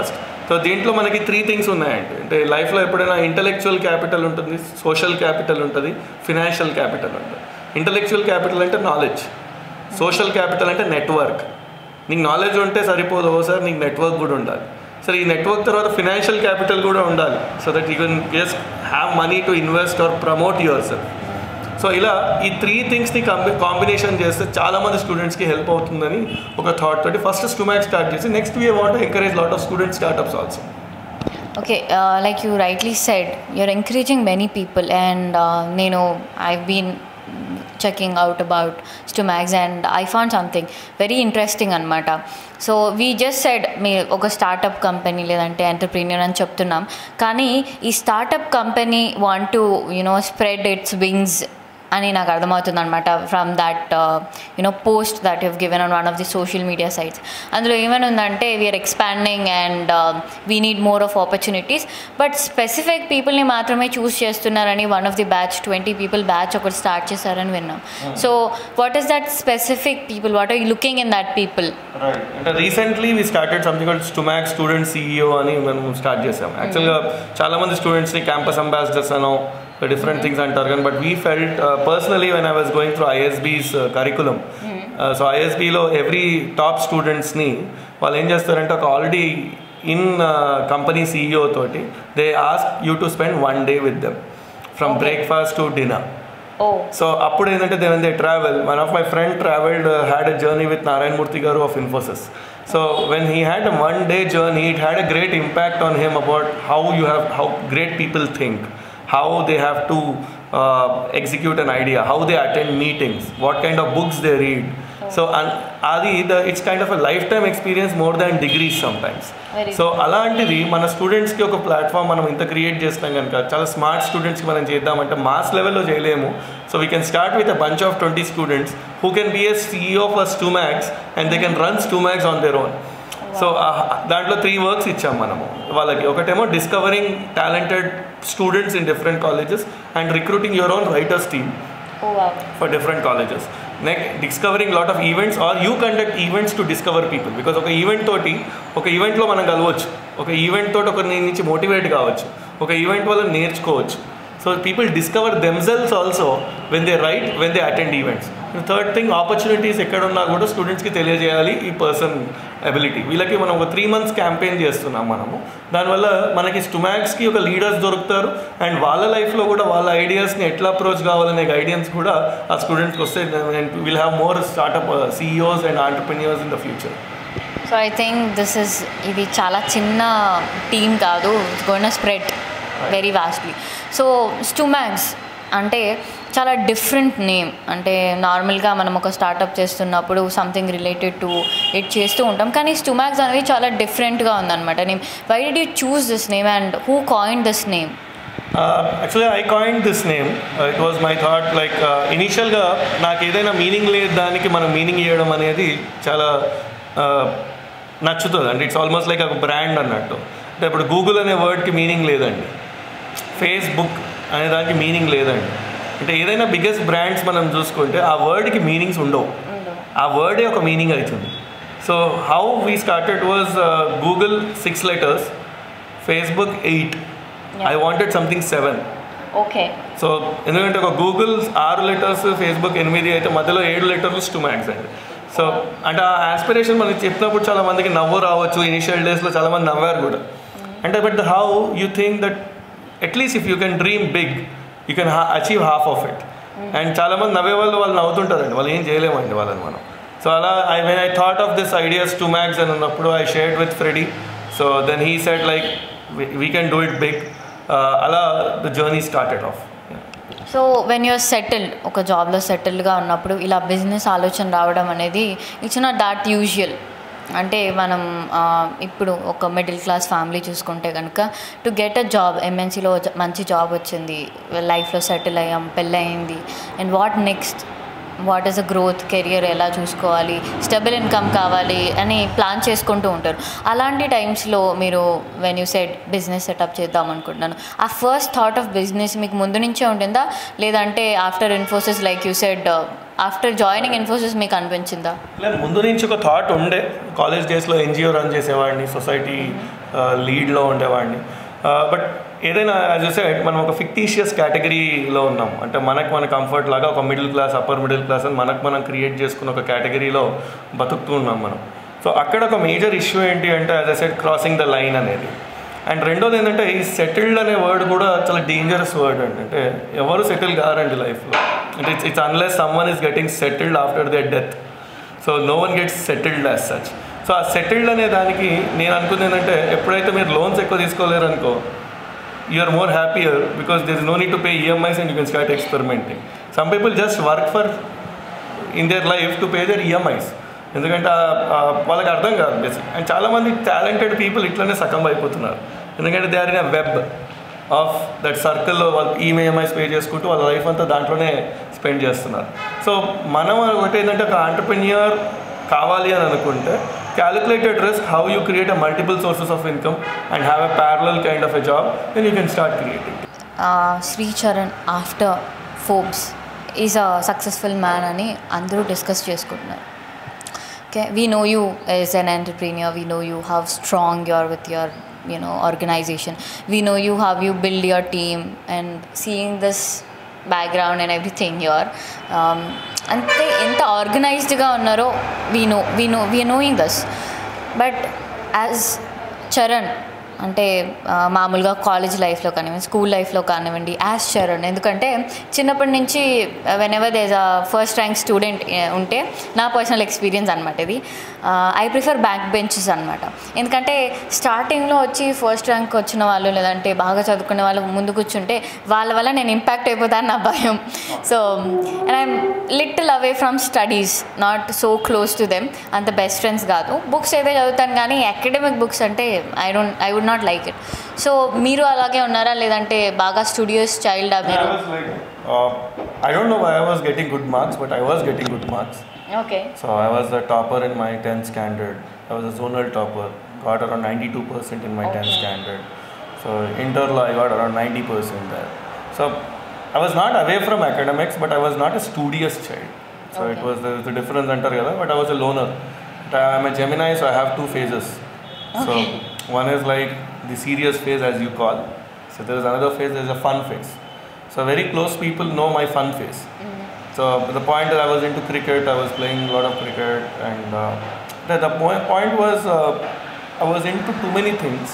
so దీంట్లో మనకి త్రీ థింగ్స్ ఉన్నాయండి అంటే లైఫ్లో ఎప్పుడైనా ఇంటలెక్చువల్ క్యాపిటల్ ఉంటుంది సోషల్ క్యాపిటల్ ఉంటుంది ఫినాన్షియల్ క్యాపిటల్ ఉంటుంది ఇంటలెక్చువల్ క్యాపిటల్ అంటే నాలెడ్జ్ సోషల్ క్యాపిటల్ అంటే నెట్వర్క్ నీకు నాలెడ్జ్ ఉంటే సరిపోదు సార్ నీకు నెట్వర్క్ కూడా ఉండాలి సరే ఈ నెట్వర్క్ తర్వాత ఫినాన్షియల్ క్యాపిటల్ కూడా ఉండాలి so that you can just have money to invest or promote yourself so ఇలా ఈ త్రీ థింగ్స్ని కాంబి కాంబినేషన్ చేస్తే చాలామంది స్టూడెంట్స్కి హెల్ప్ అవుతుందని ఒక థాట్ తోటి ఫస్ట్ స్టూమాక్ స్టార్ట్ చేసి next we want encourage lot of student startups also Okay, uh, like you rightly said, you're encouraging many people, and uh, you know, I've been checking out about Stumax, and I found something very interesting అనమాట సో వీ జస్ట్ సెడ్ మీ ఒక స్టార్టప్ కంపెనీ లేదంటే ఎంటర్ప్రీనియర్ అని చెప్తున్నాం కానీ ఈ startup company want to you know spread its wings అని నాకు అర్థమవుతుంది అనమాట from that you know post that you've given on one of the social media sites అందులో ఏమైనా ఉందంటే we are expanding and we need more of opportunities but specific పీపుల్ని మాత్రమే చూస్ చేస్తున్నారని one of the batch twenty people batch ఒకటి స్టార్ట్ చేశారని విన్నాం so what is that specific people what are you looking in that people right అంటే recently we started something called Stumax student CEO అని మనం స్టార్ట్ చేసాం యాక్చువల్గా చాలా మంది స్టూడెంట్స్ని క్యాంపస్ అంబాసిడర్స్ అనో డిఫరెంట్ థింగ్స్ అంటారు కానీ but we felt personally when I was going through ISB's curriculum so ఐఎస్బీలో ఎవ్రీ టాప్ స్టూడెంట్స్ని వాళ్ళు ఏం చేస్తారంటే ఒక ఆల్రెడీ ఇన్ కంపెనీ సీఈఓ తోటి they ask you to spend one day with them from breakfast to dinner oh so అప్పుడు ఏంటంటే they when they travel one of my friend travelled had a journey with Narayana Murthy garu of Infosys so when he had a one day journey it had a great impact on him about how you have how great people think how they have to uh, execute an idea, how they attend meetings, what kind of books they read. So, and Adi, the, it's kind of a lifetime experience more than degrees sometimes. Very so అలాంటిది మన స్టూడెంట్స్కి ఒక ప్లాట్ఫామ్ మనం ఇంత క్రియేట్ చేస్తాం కనుక చాలా స్మార్ట్ స్టూడెంట్స్కి మనం చేద్దామంటే మాస్ లెవెల్లో చేయలేము so we can start with a bunch of twenty students who can be a CEO for Stumax and they can runs Stumax on their own so దాంట్లో త్రీ వర్క్స్ ఇచ్చాం మనము వాళ్ళకి ఒకటేమో discovering talented students in different colleges and recruiting your own writers team oh వా for different colleges next discovering lot of events are you conduct events to discover people because ఒక ఈవెంట్ తోటి ఒక ఈవెంట్లో మనం కలవచ్చు ఒక ఈవెంట్ తోటి ఒకరి నుంచి మోటివేట్ కావచ్చు ఒక ఈవెంట్ వల్ల నేర్చుకోవచ్చు so people discover themselves also when they right when they attend events third thing opportunities ఎక్కడున్నా కూడా స్టూడెంట్స్కి తెలియజేయాలి ఈ పర్సన్ అబిలిటీ వీళ్ళకి మనం ఒక త్రీ మంత్స్ క్యాంపెయిన్ చేస్తున్నాం మనము దానివల్ల మనకి స్టుమాక్స్కి ఒక లీడర్స్ దొరుకుతారు అండ్ వాళ్ళ లైఫ్లో కూడా వాళ్ళ ఐడియాస్ని ఎట్లా అప్రోచ్ కావాలనే గైడెన్స్ కూడా ఆ స్టూడెంట్స్కి వస్తే and will have more startup CEOs and entrepreneurs in the future so I think this is ఇది చాలా చిన్న టీమ్ కాదు it's going spread very vastly so Stumax అంటే చాలా డిఫరెంట్ నేమ్ అంటే నార్మల్గా మనం ఒక స్టార్టప్ చేస్తున్నప్పుడు సంథింగ్ రిలేటెడ్ టు ఇట్ చేస్తూ ఉంటాం కానీ స్టూమాక్స్ అనేది చాలా డిఫరెంట్గా ఉందన్నమాట name why D you choose this name and who coin this name actually I coin this name it was my thought like ఇనీషియల్గా నాకు ఏదైనా మీనింగ్ లేదు దానికి మనం మీనింగ్ ఇవ్వడం అనేది చాలా uh, నచ్చుతుంది అంటే ఇట్స్ ఆల్మోస్ట్ లైక్ ఒక బ్రాండ్ అన్నట్టు అంటే ఇప్పుడు గూగుల్ అనే వర్డ్కి మీనింగ్ లేదండి ఫేస్బుక్ అనే దానికి మీనింగ్ లేదండి అంటే ఏదైనా బిగ్గెస్ట్ బ్రాండ్స్ మనం చూసుకుంటే ఆ వర్డ్కి మీనింగ్స్ ఉండవు ఆ వర్డే ఒక మీనింగ్ అవుతుంది so how we started was Google six letters Facebook eight I wanted something seven okay so ఎందుకంటే ఒక గూగుల్ ఆరు లెటర్స్ ఫేస్బుక్ ఎనిమిది అయితే మధ్యలో ఏడు లెటర్స్ టూ మ్యాక్స్ అండి సో అంటే ఆ ఆస్పిరేషన్ మనకి చెప్పినప్పుడు చాలా మందికి నవ్వు రావచ్చు ఇనిషియల్ డేస్లో చాలా మంది నవ్వారు కూడా అంటే but how you think that at least if you can dream big you can achieve half of it and చాలా మంది నవ్వే వాళ్ళు వాళ్ళు నవ్వుతుంటారండి వాళ్ళు ఏం చేయలేమండి వాళ్ళని మనం సో అలా I when I thought of this ideas Stumax అని ఉన్నప్పుడు I shared with Freddy so then he said like we can do it big అలా the journey started off so when you're settled ఒక జాబ్లో సెటిల్డ్గా ఉన్నప్పుడు ఇలా బిజినెస్ ఆలోచన రావడం అనేది ఇట్స్ నాట్ దాట్ యూజువల్ అంటే మనం ఆ, ఇప్పుడు ఒక మిడిల్ క్లాస్ ఫ్యామిలీ చూసుకుంటే కనుక టు గెట్ అ జాబ్ ఎంఎన్సీలో మంచి జాబ్ వచ్చింది లైఫ్లో సెటిల్ అయ్యాం పెళ్ళయింది and what next what is a growth career ఎలా చూసుకోవాలి స్టెబుల్ ఇన్కమ్ కావాలి అని ప్లాన్ చేసుకుంటూ ఉంటారు అలాంటి టైమ్స్లో మీరు when you said business setup చేద్దాం అనుకుంటున్నాను ఆ ఫస్ట్ థాట్ ఆఫ్ బిజినెస్ మీకు ముందు నుంచే ఉంటుందా లేదంటే after Infosys like you said after joining Infosys మీకు అనిపించిందా లేదు ముందు నుంచి ఒక థాట్ ఉండే కాలేజ్ డేస్లో ఎన్జిఓ రన్ చేసేవాడిని సొసైటీ లీడ్లో ఉండేవాడిని బట్ ఏదైనా యాజ్ యూ సెడ్ మనం ఒక ఫిక్టీషియస్ కేటగిరీలో ఉన్నాం అంటే మనకు మన కంఫర్ట్ లాగా ఒక middle class upper middle class అని మనకు మనం క్రియేట్ చేసుకున్న ఒక కేటగిరీలో బతుకుతూ ఉన్నాం మనం సో అక్కడ ఒక మేజర్ ఇష్యూ ఏంటి అంటే as I said crossing the line అనేది అండ్ రెండోది ఏంటంటే ఈ సెటిల్డ్ అనే వర్డ్ కూడా చాలా డేంజరస్ వర్డ్ అండి అంటే ఎవరు సెటిల్ కారండి లైఫ్లో అంటే it's it's unless someone is getting settled after their death so no one gets settled as such so ఆ సెటిల్డ్ అనే దానికి నేను అనుకుంది ఏంటంటే ఎప్పుడైతే మీరు లోన్స్ ఎక్కువ తీసుకోలేరు అనుకో you are more happier because there is no need to pay EMIs and you can start experimenting some people just work for in their life to pay their EMIs ఎందుకంటే ఆ- ఆ వాళ్ళకి అర్థం కాదు బేసిక్ అండ్ చాలామంది టాలెంటెడ్ పీపుల్ ఇట్లనే సకం అయిపోతున్నారు ఎందుకంటే they are in a web of that సర్కిల్లో వాళ్ళు ఈఎంఐస్ పే చేసుకుంటూ వాళ్ళ లైఫ్ అంతా దాంట్లోనే స్పెండ్ చేస్తున్నారు సో మనం ఒకటి ఏంటంటే ఒక ఆంటర్ప్రెన్యూర్ కావాలి అని అనుకుంటే calculated risk how you create a multiple sources of income and have a parallel kind of a job then you can start creating Shri Charan after Forbes is a successful man అని అందరూ డిస్కస్ చేసుకుంటున్నారు okay we know you as an entrepreneur we know you how strong you're with your you know organization we know you how you build your team and seeing this background and everything here um, అంతే ఎంత ఆర్గనైజ్డ్గా ఉన్నారో we know we know we knowing thus but as Charan అంటే ఆ, మామూలుగా కాలేజ్ లైఫ్లో కానివ్వండి స్కూల్ లైఫ్లో కానివ్వండి యాజ్ చరణ్ ఎందుకంటే చిన్నప్పటి నుంచి whenever there's a first rank student ఉంటే నా పర్సనల్ ఎక్స్పీరియన్స్ అనమాట ఇది ఐ ప్రిఫర్ బ్యాక్ బెంచెస్ అనమాట ఎందుకంటే స్టార్టింగ్లో వచ్చి ఫస్ట్ ర్యాంక్ వచ్చిన వాళ్ళు లేదంటే బాగా చదువుకునే వాళ్ళు ముందు కూర్చుంటే వాళ్ళ వల్ల నేను ఇంపాక్ట్ అయిపోతాను నా భయం so and I'm little away from studies not so close to them అంత బెస్ట్ ఫ్రెండ్స్ కాదు బుక్స్ అయితే చదువుతాను కానీ అకాడమిక్ బుక్స్ అంటే I don't I would not like it so మీరు అలాగే ఉన్నారా లేదంటే బాగా స్టూడియోస్ చైల్డా I మీరు was like, uh, I don't know why I was getting good marks, but I was getting good marks. Okay So I was the topper in my 10th standard. I was a zonal topper. Got around 92% in my 10th Okay. standard. So interlo I got around 90% there. So I was not away from academics, but I was not a studious child. So it Okay. was the, the difference under together, but I was a loner. But I'm a Gemini, so I have two phases. So Okay. one is like the serious phase, as you call. So there is another phase. There is a fun phase. So very close people know my fun phase. So the point that I was into cricket, I was playing a lot of cricket, and uh, the, the point, point was uh, I was into too many things.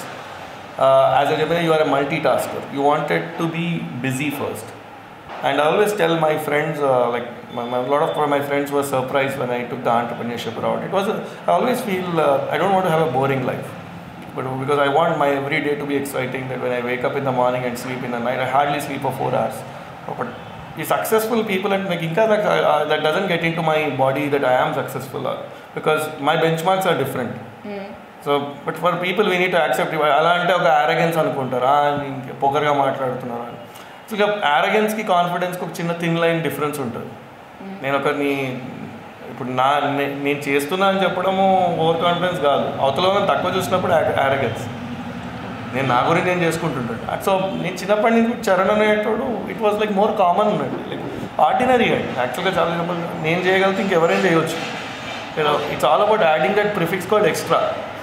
Uh, as a Gemini, you are a multitasker. You wanted to be busy first. And I always tell my friends, uh, like my, my, a lot of my friends were surprised when I took the entrepreneurship route. It was, a, I always feel uh, I don't want to have a boring life, but because I want my every day to be exciting. That when I wake up in the morning and sleep in the night, I hardly sleep for four hours. But the successful people and like Inka, like, uh, uh, that doesn't get into my body that I am successful uh, because my benchmarks are different. So but for people we need accept అలా అంటే ఒక ఆరగెన్స్ అనుకుంటారు "ఆ, ఇంక పొగరుగా మాట్లాడుతున్నారు అని సో ఇక ఆరగెన్స్కి కాన్ఫిడెన్స్కి ఒక చిన్న థిన్ లైన్ డిఫరెన్స్ ఉంటుంది నేను ఒకరిని ఇప్పుడు నా నే- నేను చేస్తున్నా అని చెప్పడము ఓవర్ కాన్ఫిడెన్స్ కాదు అవతల వాళ్ళని తక్కువ చూసినప్పుడు ఆరగెన్స్ నేను నా గురించి నేను చేసుకుంటుంటాను సో నేను చిన్నప్పటి నుంచి చరణ్ అనేటోడు it was like more common అండి లైక్ ఆర్డినరీ అండి యాక్చువల్గా చాలా సింపుల్ నేను చేయగలిగితే ఇంకెవరైనా చేయొచ్చు it's all about adding that prefix called extra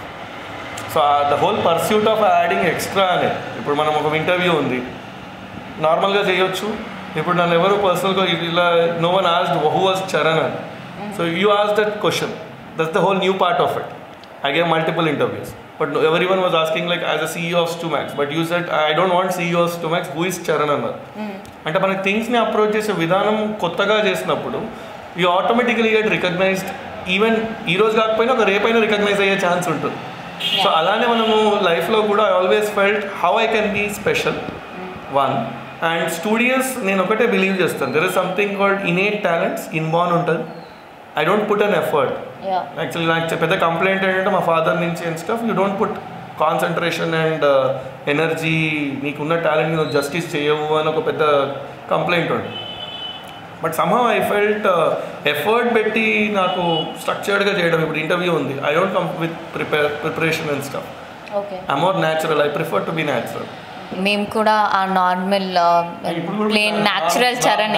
so the whole pursuit of adding extra అనే ఇప్పుడు మనం ఒక ఇంటర్వ్యూ ఉంది నార్మల్గా చేయొచ్చు ఇప్పుడు నన్ను ఎవరు పర్సనల్గా ఇలా no one asked who was Charan అని సో యూ ఆస్ that question that's the whole new part of it I gave multiple interviews but everyone was asking like as a CEO of Stumagz but you said I don't want CEO of Stumagz who is Charan అన్నారు అంటే మనకి థింగ్స్ని అప్రోచ్ చేసే విధానం కొత్తగా చేసినప్పుడు you automatically get recognized even ఈ రోజు కాకపోయినా ఒక రేపైనా రికగ్నైజ్ అయ్యే ఛాన్స్ ఉంటుంది సో అలానే మనము లైఫ్లో కూడా I always felt how I can be special one and studious నేను ఒకటే బిలీవ్ చేస్తాను there is something called innate talents inborn ఉంటుంది I don't put an effort ya actually నాకు చె- పెద్ద కంప్లైంట్ ఏంటంటే మా ఫాదర్ నుంచి and stuff you don't put concentration and energy నీకున్న టాలెంట్ నువ్వు జస్టిస్ చేయవు అని ఒక పెద్ద కంప్లైంట్ ఉంది but somehow I felt effort పెట్టి నాకు స్ట్రక్చర్డ్గా చేయడం ఇప్పుడు ఇంటర్వ్యూ ఉంది I don't come with prepare preparation and stuff okay I more natural I prefer to be natural మేము కూడా ఆ normal plain natural Charan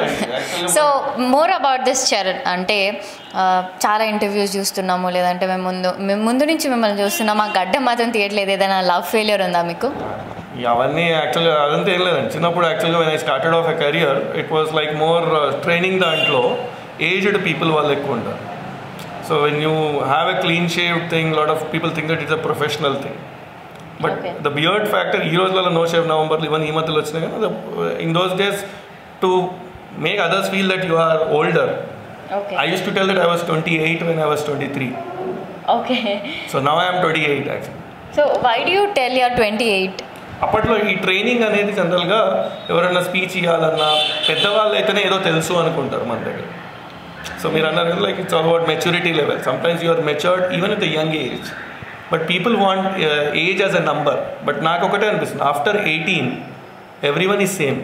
so more about this Charan అంటే ఆ, చాలా ఇంటర్వ్యూస్ చూస్తున్నాము లేదంటే మేము ముందు మేము ముందు నుంచి మిమ్మల్ని చూస్తున్నాం ఆ గడ్డ మాత్రం తీయట్లేదు ఏదైనా లవ్ ఫెయిలియర్ ఉందా మీకు అవన్నీ యాక్చువల్గా అదంతా ఏం లేదండి చిన్నప్పుడు యాక్చువల్గా when I started off a career it was like more training దాంట్లో ఏజ్డ్ పీపుల్ వాళ్ళు ఎక్కువ ఉంటారు so when you have a clean shave thing lot of people think that it's a professional thing but Okay. The beard factor ఈ రోజులలో నో షేవ్ నవంబర్లు ఇవన్నీ ఈ మధ్యలో వచ్చినాయి కానీ in those days to make others feel that you are older okay I use to tell that I was twenty eight when I was twenty three okay so now I'm twenty eight actually so why do you tell your twenty eight అప్పట్లో ఈ ట్రైనింగ్ అనేది జనరల్గా ఎవరైనా స్పీచ్ ఇవ్వాలన్నా పెద్దవాళ్ళు అయితేనే ఏదో తెలుసు అనుకుంటారు మన దగ్గర సో మీరు అన్నారు like it's about maturity level sometimes you're matured even with young age but people want age as a number but నాకు ఒకటే అనిపిస్తుంది after eighteen everyone is same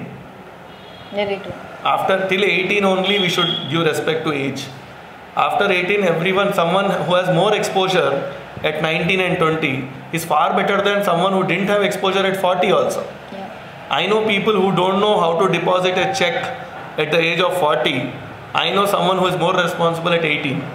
very true after till 18 only we should give respect to age after 18 everyone someone who has more exposure at 19 and 20 is far better than someone who didn't have exposure at 40 also i know people who don't know how to deposit a check at the age of 40 i know someone who is more responsible at 18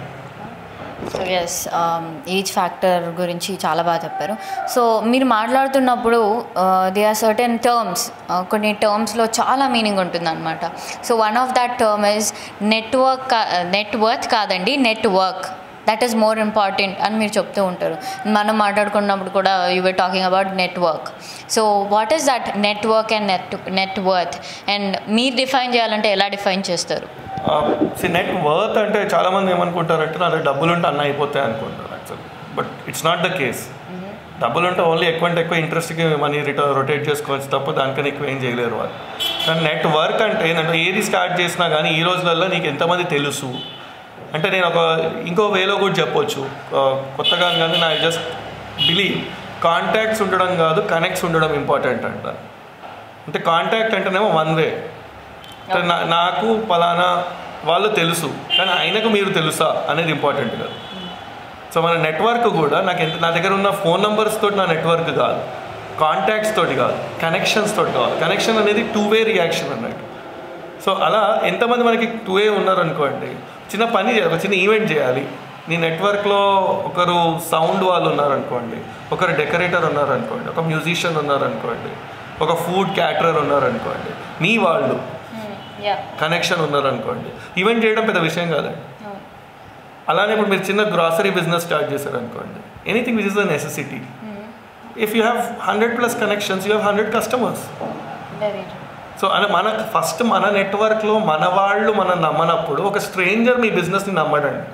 so as age factor గురించి చాలా బాగా చెప్పారు సో మీరు మాట్లాడుతున్నప్పుడు దే ఆర్ సర్టెన్ టర్మ్స్ కొన్ని టర్మ్స్లో చాలా మీనింగ్ ఉంటుందన్నమాట so one of that term is network net worth కాదండి network that is more important అని మీరు చెప్తూ ఉంటారు మనం మాట్లాడుకున్నప్పుడు కూడా you were talking about network so what is that network and net net worth and మీరు డిఫైన్ చేయాలంటే ఎలా డిఫైన్ చేస్తారు సి నెట్ వర్త్ అంటే చాలామంది ఏమనుకుంటారంటే నా దగ్గర డబ్బులు ఉంటే అన్న అయిపోతాయి అనుకుంటారు actually but it's not the case డబ్బులు ఉంటే ఓన్లీ ఎక్కువ అంటే ఎక్కువ ఇంట్రెస్ట్కి మనీ రిటర్న్ రొటేట్ చేసుకోవచ్చు తప్ప దానికన్నా ఎక్కువ ఏం చేయలేరు వాళ్ళు కానీ నెట్ వర్క్ అంటే ఏంటంటే ఏది స్టార్ట్ చేసినా కానీ ఈ రోజులలో నీకు ఎంతమంది తెలుసు అంటే నేను ఒక ఇంకో వేలో కూడా చెప్పొచ్చు ఆ, కొత్తగా కానీ నా జస్ట్ బిలీవ్ కాంటాక్ట్స్ ఉండడం కాదు కనెక్ట్స్ ఉండడం ఇంపార్టెంట్ అంటారు అంటే కాంటాక్ట్ అంటేనేమో వన్ వే అంటే నా- నాకు పలానా వాళ్ళు తెలుసు కానీ ఆయనకు మీరు తెలుసా అనేది ఇంపార్టెంట్ కాదు సో మన నెట్వర్క్ కూడా నాకు ఎంత నా దగ్గర ఉన్న ఫోన్ నెంబర్స్ తోటి నా నెట్వర్క్ కాదు కాంటాక్ట్స్ తోటి కాదు కనెక్షన్స్ తోటి కావాలి కనెక్షన్ అనేది టూ వే రియాక్షన్ అన్నట్టు సో అలా ఎంతమంది మనకి టూ వే ఉన్నారనుకోండి చిన్న పని చేయాలి ఒక చిన్న ఈవెంట్ చేయాలి నీ నెట్వర్క్లో ఒకరు సౌండ్ వాళ్ళు ఉన్నారనుకోండి ఒకరు డెకరేటర్ ఉన్నారనుకోండి ఒక మ్యూజిషియన్ ఉన్నారనుకోండి ఒక ఫుడ్ క్యాటరర్ ఉన్నారనుకోండి మీ వాళ్ళు యా కనెక్షన్ ఉన్నారనుకోండి ఈవెంట్ చేయడం పెద్ద విషయం కాదండి అలానే ఇప్పుడు మీరు చిన్న గ్రాసరీ బిజినెస్ స్టార్ట్ చేశారనుకోండి anything which is the necessity if you have hundred plus connections you have hundred customers very so అని మన ఫస్ట్ మన నెట్వర్క్లో మన వాళ్ళు మనం నమ్మనప్పుడు ఒక స్ట్రేంజర్ మీ బిజినెస్ని నమ్మడండి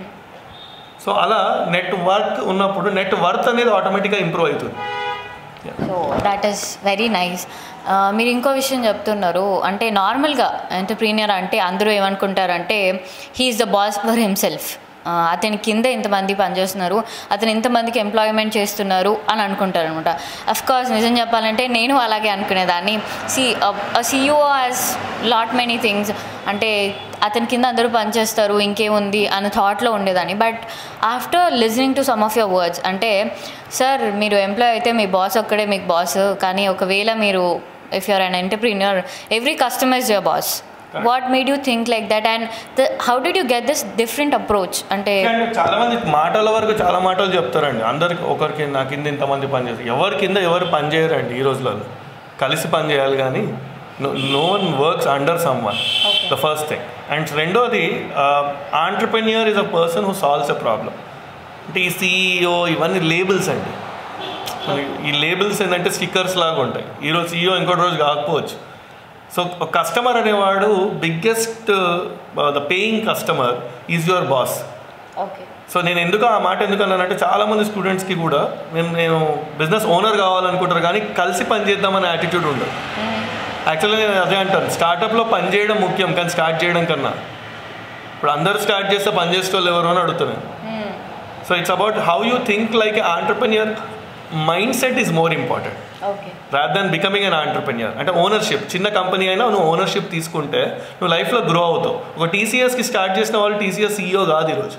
సో అలా నెట్వర్క్ ఉన్నప్పుడు నెట్ వర్త్ అనేది ఆటోమేటిక్గా ఇంప్రూవ్ అవుతుంది so that is very nice మీరు ఇంకో విషయం చెప్తున్నారు అంటే నార్మల్గా ఎంటర్ప్రీనియర్ అంటే అందరూ ఏమనుకుంటారంటే he is the boss for himself అతని కింద ఇంతమంది పనిచేస్తున్నారు అతను ఇంతమందికి ఎంప్లాయ్మెంట్ చేస్తున్నారు అని అనుకుంటారు అనమాట కోర్స్ నిజం చెప్పాలంటే నేను అలాగే అనుకునేదాన్ని C CEO has lot many things అంటే అతని కింద అందరూ పనిచేస్తారు ఇంకేముంది అన్న థాట్లో ఉండేదాన్ని but after listening to some of your words అంటే సార్ మీరు ఎంప్లాయ్ అయితే మీ బాస్ ఒక్కడే మీకు బాస్ కానీ ఒకవేళ మీరు if you're an entrepreneur every customer is your boss what made you think like that and how did you get this different approach అంటే అంటే చాలా మంది మాటల వరకు చాలా మాటలు చెప్తారండి అందరికి ఒకరికి నా కింద ఇంతమంది పని చేస్తారు ఎవరి కింద ఎవరు పని చేయరండి ఈ రోజులలో కలిసి పని చేయాలి కానీ no one works under someone Okay. The first thing and రెండోది entrepreneur is a person who solves a problem అంటే ఈ సీఈఓ ఇవన్నీ లేబుల్స్ అండి మనకి ఈ లేబుల్స్ ఏంటంటే స్టిక్కర్స్ లాగా ఉంటాయి ఈరోజు సీఈఓ ఇంకోటి రోజు కాకపోవచ్చు సో కస్టమర్ అనేవాడు biggest the paying customer is your boss okay so నేను ఎందుకు ఆ మాట ఎందుకు అన్నానంటే చాలామంది స్టూడెంట్స్కి కూడా నేను నేను బిజినెస్ ఓనర్ కావాలనుకుంటారు కానీ కలిసి పని చేద్దామనే యాటిట్యూడ్ ఉండదు యాక్చువల్లీ నేను అదే అంటాను స్టార్టప్లో పని చేయడం ముఖ్యం కానీ స్టార్ట్ చేయడం కన్నా ఇప్పుడు అందరు స్టార్ట్ చేస్తే పని చేసే వాళ్ళు ఎవరు అని అడుగుతున్నాను so it's about how you think like entrepreneur mindset is more important okay rather than becoming an entrepreneur అంటే ఓనర్షిప్ చిన్న కంపెనీ అయినా నువ్వు ఓనర్షిప్ తీసుకుంటే నువ్వు లైఫ్లో గ్రో అవుతావు ఒక టీసీఎస్కి స్టార్ట్ చేసిన వాళ్ళు టీసీఎస్ సీఈఓ కాదు ఈరోజు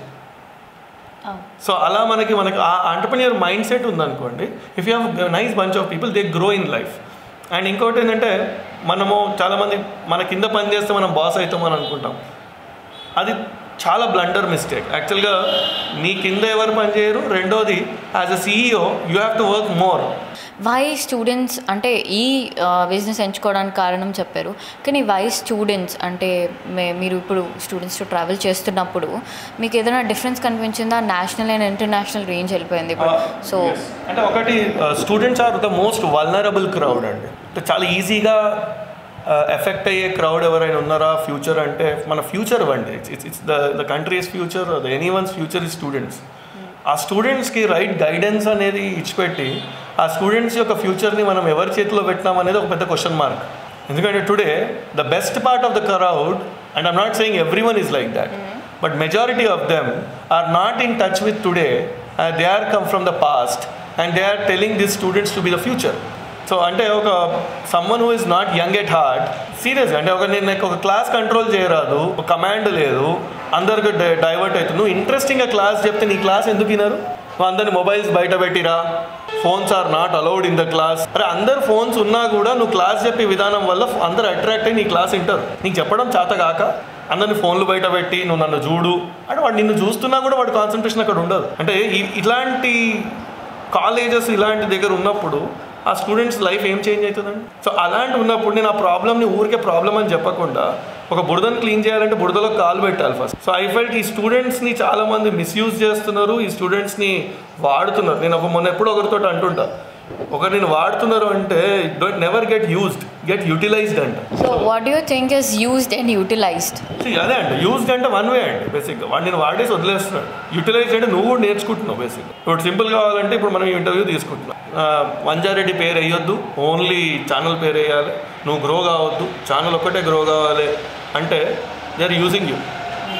సో అలా మనకి మనకి ఆ ఆంటర్ప్రెన్యూర్ మైండ్ సెట్ ఉందనుకోండి if you have nice bunch of people they grow in life and ఇంకోటి ఏంటంటే మనము చాలామంది మన కింద పని చేస్తే మనం బాస్ అవుతామని అనుకుంటాం అది చాలా బ్లండర్ మిస్టేక్ యాక్చువల్గా నీ కింద ఎవరు పని చేయరు రెండోది as a CEO you have to work more why students అంటే ఈ బిజినెస్ ఎంచుకోవడానికి కారణం చెప్పారు కానీ వై స్టూడెంట్స్ అంటే మే- మీరు ఇప్పుడు స్టూడెంట్స్తో ట్రావెల్ చేస్తున్నప్పుడు మీకు ఏదైనా డిఫరెన్స్ కనిపించిందా నేషనల్ అండ్ ఇంటర్నేషనల్ రేంజ్ వెళ్ళిపోయింది ఇప్పుడు సో అంటే ఒకటి students are the most vulnerable crowd అండి అంటే చాలా ఈజీగా ఎఫెక్ట్ అయ్యే క్రౌడ్ ఎవరైనా ఉన్నారా ఫ్యూచర్ అంటే మన ఫ్యూచర్ అండి it's it's the the country's future the anyone's future ఈ స్టూడెంట్స్ ఆ స్టూడెంట్స్కి రైట్ గైడెన్స్ అనేది ఇచ్చిపెట్టి ఆ స్టూడెంట్స్ యొక్క ఫ్యూచర్ని మనం ఎవరి చేతిలో పెట్టినాం అనేది ఒక పెద్ద క్వశ్చన్ మార్క్ ఎందుకంటే today the best part of the crowd and I'm not saying everyone is like that but majority of them are not in touch with today they are come from the past and they are telling this students to be the future so అంటే ఒక someone who is not young at heart serious అంటే ఒక నేను నాకు ఒక క్లాస్ కంట్రోల్ చేయరాదు ఒక కమాండ్ లేదు అందరికి డైవర్ట్ అవుతుంది నువ్వు ఇంట్రెస్టింగ్గా క్లాస్ చెప్తే నీ క్లాస్ ఎందుకు వినరు నువ్వు అందరిని మొబైల్స్ బయట పెట్టిరా phones are not allowed in the class అరే అందరు ఫోన్స్ ఉన్నా కూడా నువ్వు క్లాస్ చెప్పే విధానం వల్ల అందరు అట్రాక్ట్ అయ్యి నీ క్లాస్ వింటారు నీకు చెప్పడం చేత కాక అందరిని ఫోన్లు బయట పెట్టి నువ్వు నన్ను చూడు అంటే వాడు నిన్ను చూస్తున్నా కూడా వాడి కాన్సన్ట్రేషన్ అక్కడ ఉండదు అంటే ఈ- ఇట్లాంటి కాలేజెస్ ఇలాంటి దగ్గర ఉన్నప్పుడు ఆ స్టూడెంట్స్ లైఫ్ ఏం చేంజ్ అవుతుందండి సో అలాంటి ఉన్నప్పుడు నేను ఆ ప్రాబ్లమ్ని ఊరికే ప్రాబ్లం అని చెప్పకుండా ఒక బురదను క్లీన్ చేయాలంటే బురదలో కాలు పెట్టాలి ఫస్ట్ సో ఐ ఫెల్ట్ ఈ స్టూడెంట్స్ని చాలా మంది మిస్యూజ్ చేస్తున్నారు ఈ స్టూడెంట్స్ని వాడుతున్నారు నేను ఒక మొన్న ఎప్పుడు ఒకరితో అంటుంటా ఒకరు నేను వాడుతున్నారు అంటే don't never get used get utilized అంట so what you think is used and utilized See, అదే అండి యూజ్డ్ అంటే వన్ వే అండి బేసిక్గా వాడు నేను వాడేసి వదిలేస్తున్నాడు యూటిలైజ్ అంటే నువ్వు కూడా నేర్చుకుంటున్నావు బేసిక్గా ఇప్పుడు సింపుల్ కావాలంటే ఇప్పుడు మనం ఇంటర్వ్యూ తీసుకుంటున్నాం ఆ, వంజారెడ్డి పేరు వేయొద్దు ఓన్లీ ఛానల్ పేరు వేయాలి నువ్వు గ్రో కావద్దు ఛానల్ ఒక్కటే గ్రో కావాలి అంటే దే ఆర్ యూజింగ్ యూ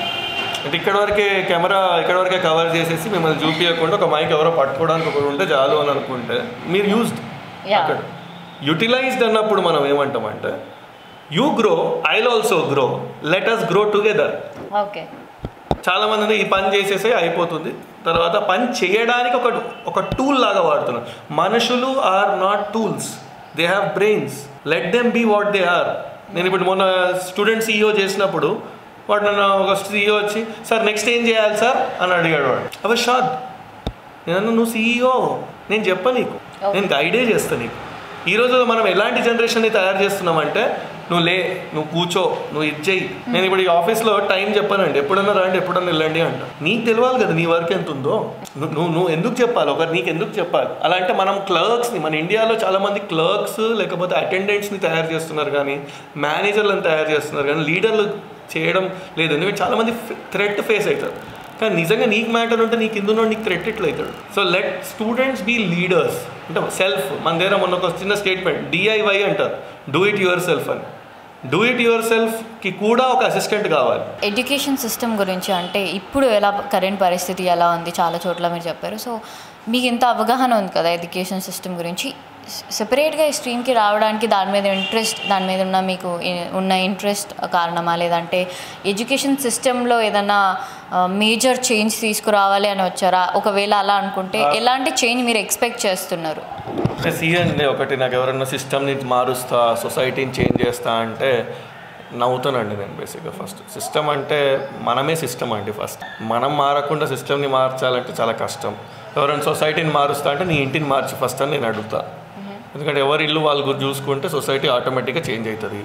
అంటే ఇక్కడ వరకే కెమెరా ఇక్కడ వరకే కవర్ చేసేసి మిమ్మల్ని చూపించకుండా ఒక మైక్ ఎవరో పట్టుకోవడానికి ఒకరు ఉంటే చాలు అని అనుకుంటే మీరు యూజ్డ్ Yeah. అక్కడ యూటిలైజ్డ్ అన్నప్పుడు మనం ఏమంటామంటే you grow I'll also grow let us grow together okay చాలా మంది ఈ పని చేసేసే అయిపోతుంది తర్వాత పని చేయడానికి ఒక ఒక టూల్ లాగా వాడుతున్నారు మనుషులు are not tools they have brains let them be what they are నేను ఇప్పుడు మొన్న స్టూడెంట్ సీఈఓ చేసినప్పుడు వాడు నన్ను ఒక సీఈఓ వచ్చి సార్ నెక్స్ట్ ఏం చేయాలి సార్ అని అడిగాడు వాడు అవి షాక్ నేను నువ్వు సీఈఓ నేను చెప్ప నీకు నేను గైడే చేస్తా నీకు ఈ రోజు మనం ఎలాంటి జనరేషన్ని తయారు చేస్తున్నామంటే నువ్వు లే నువ్వు కూర్చో నువ్వు ఇది చెయ్యి నేను ఇప్పుడు ఈ ఆఫీస్లో టైం చెప్పానండి ఎప్పుడన్నా రండి ఎప్పుడన్నా వెళ్ళండి అంట నీకు తెలియాలి కదా నీ వర్క్ ఎంత ఉందో నువ్వు నువ్వు నువ్వు ఎందుకు చెప్పాలి ఒకరు నీకు ఎందుకు చెప్పాలి అలా అంటే మనం క్లర్క్స్ని మన ఇండియాలో చాలామంది క్లర్క్స్ లేకపోతే అటెండెంట్స్ని తయారు చేస్తున్నారు కానీ మేనేజర్లను తయారు చేస్తున్నారు కానీ లీడర్లు చేయడం లేదు ఎందుకంటే చాలామంది థ్రెట్ ఫేస్ అవుతారు కానీ నిజంగా నీకు మ్యాటర్ ఉంటే నీకు కింద నీకు థ్రెట్ ఎట్లా అవుతాడు so let students be leaders అంటే సెల్ఫ్ మన దగ్గర మొన్న ఒక చిన్న స్టేట్మెంట్ డిఐవై అంటారు డూ ఇట్ యువర్ సెల్ఫ్ అని డూ ఇట్ యువర్ సెల్ఫ్కి కూడా ఒక అసిస్టెంట్ కావాలి ఎడ్యుకేషన్ సిస్టమ్ గురించి అంటే ఇప్పుడు ఎలా కరెంట్ పరిస్థితి ఎలా ఉంది చాలా చోట్ల మీరు చెప్పారు సో మీకు ఇంత అవగాహన ఉంది కదా ఎడ్యుకేషన్ సిస్టమ్ గురించి సెపరేట్గా ఈ స్ట్రీమ్కి రావడానికి దాని మీద ఇంట్రెస్ట్ దాని మీద ఉన్న మీకు ఇ- ఉన్న ఇంట్రెస్ట్ కారణమా లేదంటే ఎడ్యుకేషన్ సిస్టంలో ఏదైనా మేజర్ చేంజ్ తీసుకురావాలి అని వచ్చారా ఒకవేళ అలా అనుకుంటే ఎలాంటి చేంజ్ మీరు ఎక్స్పెక్ట్ చేస్తున్నారు సీఎన్ ఒకటి నాకు ఎవరన్నా సిస్టమ్ని మారుస్తా సొసైటీని చేంజ్ చేస్తా అంటే నవ్వుతానండి నేను బేసిక్గా ఫస్ట్ సిస్టమ్ అంటే మనమే సిస్టమ్ అండి ఫస్ట్ మనం మారకుండా సిస్టమ్ని మార్చాలంటే చాలా కష్టం ఎవరైనా సొసైటీని మారుస్తా అంటే నీ ఇంటిని మార్చి ఫస్ట్ అని నేను అడుగుతా ఎందుకంటే ఎవరి ఇల్లు వాళ్ళు గురి చూసుకుంటే సొసైటీ ఆటోమేటిక్గా చేంజ్ అవుతుంది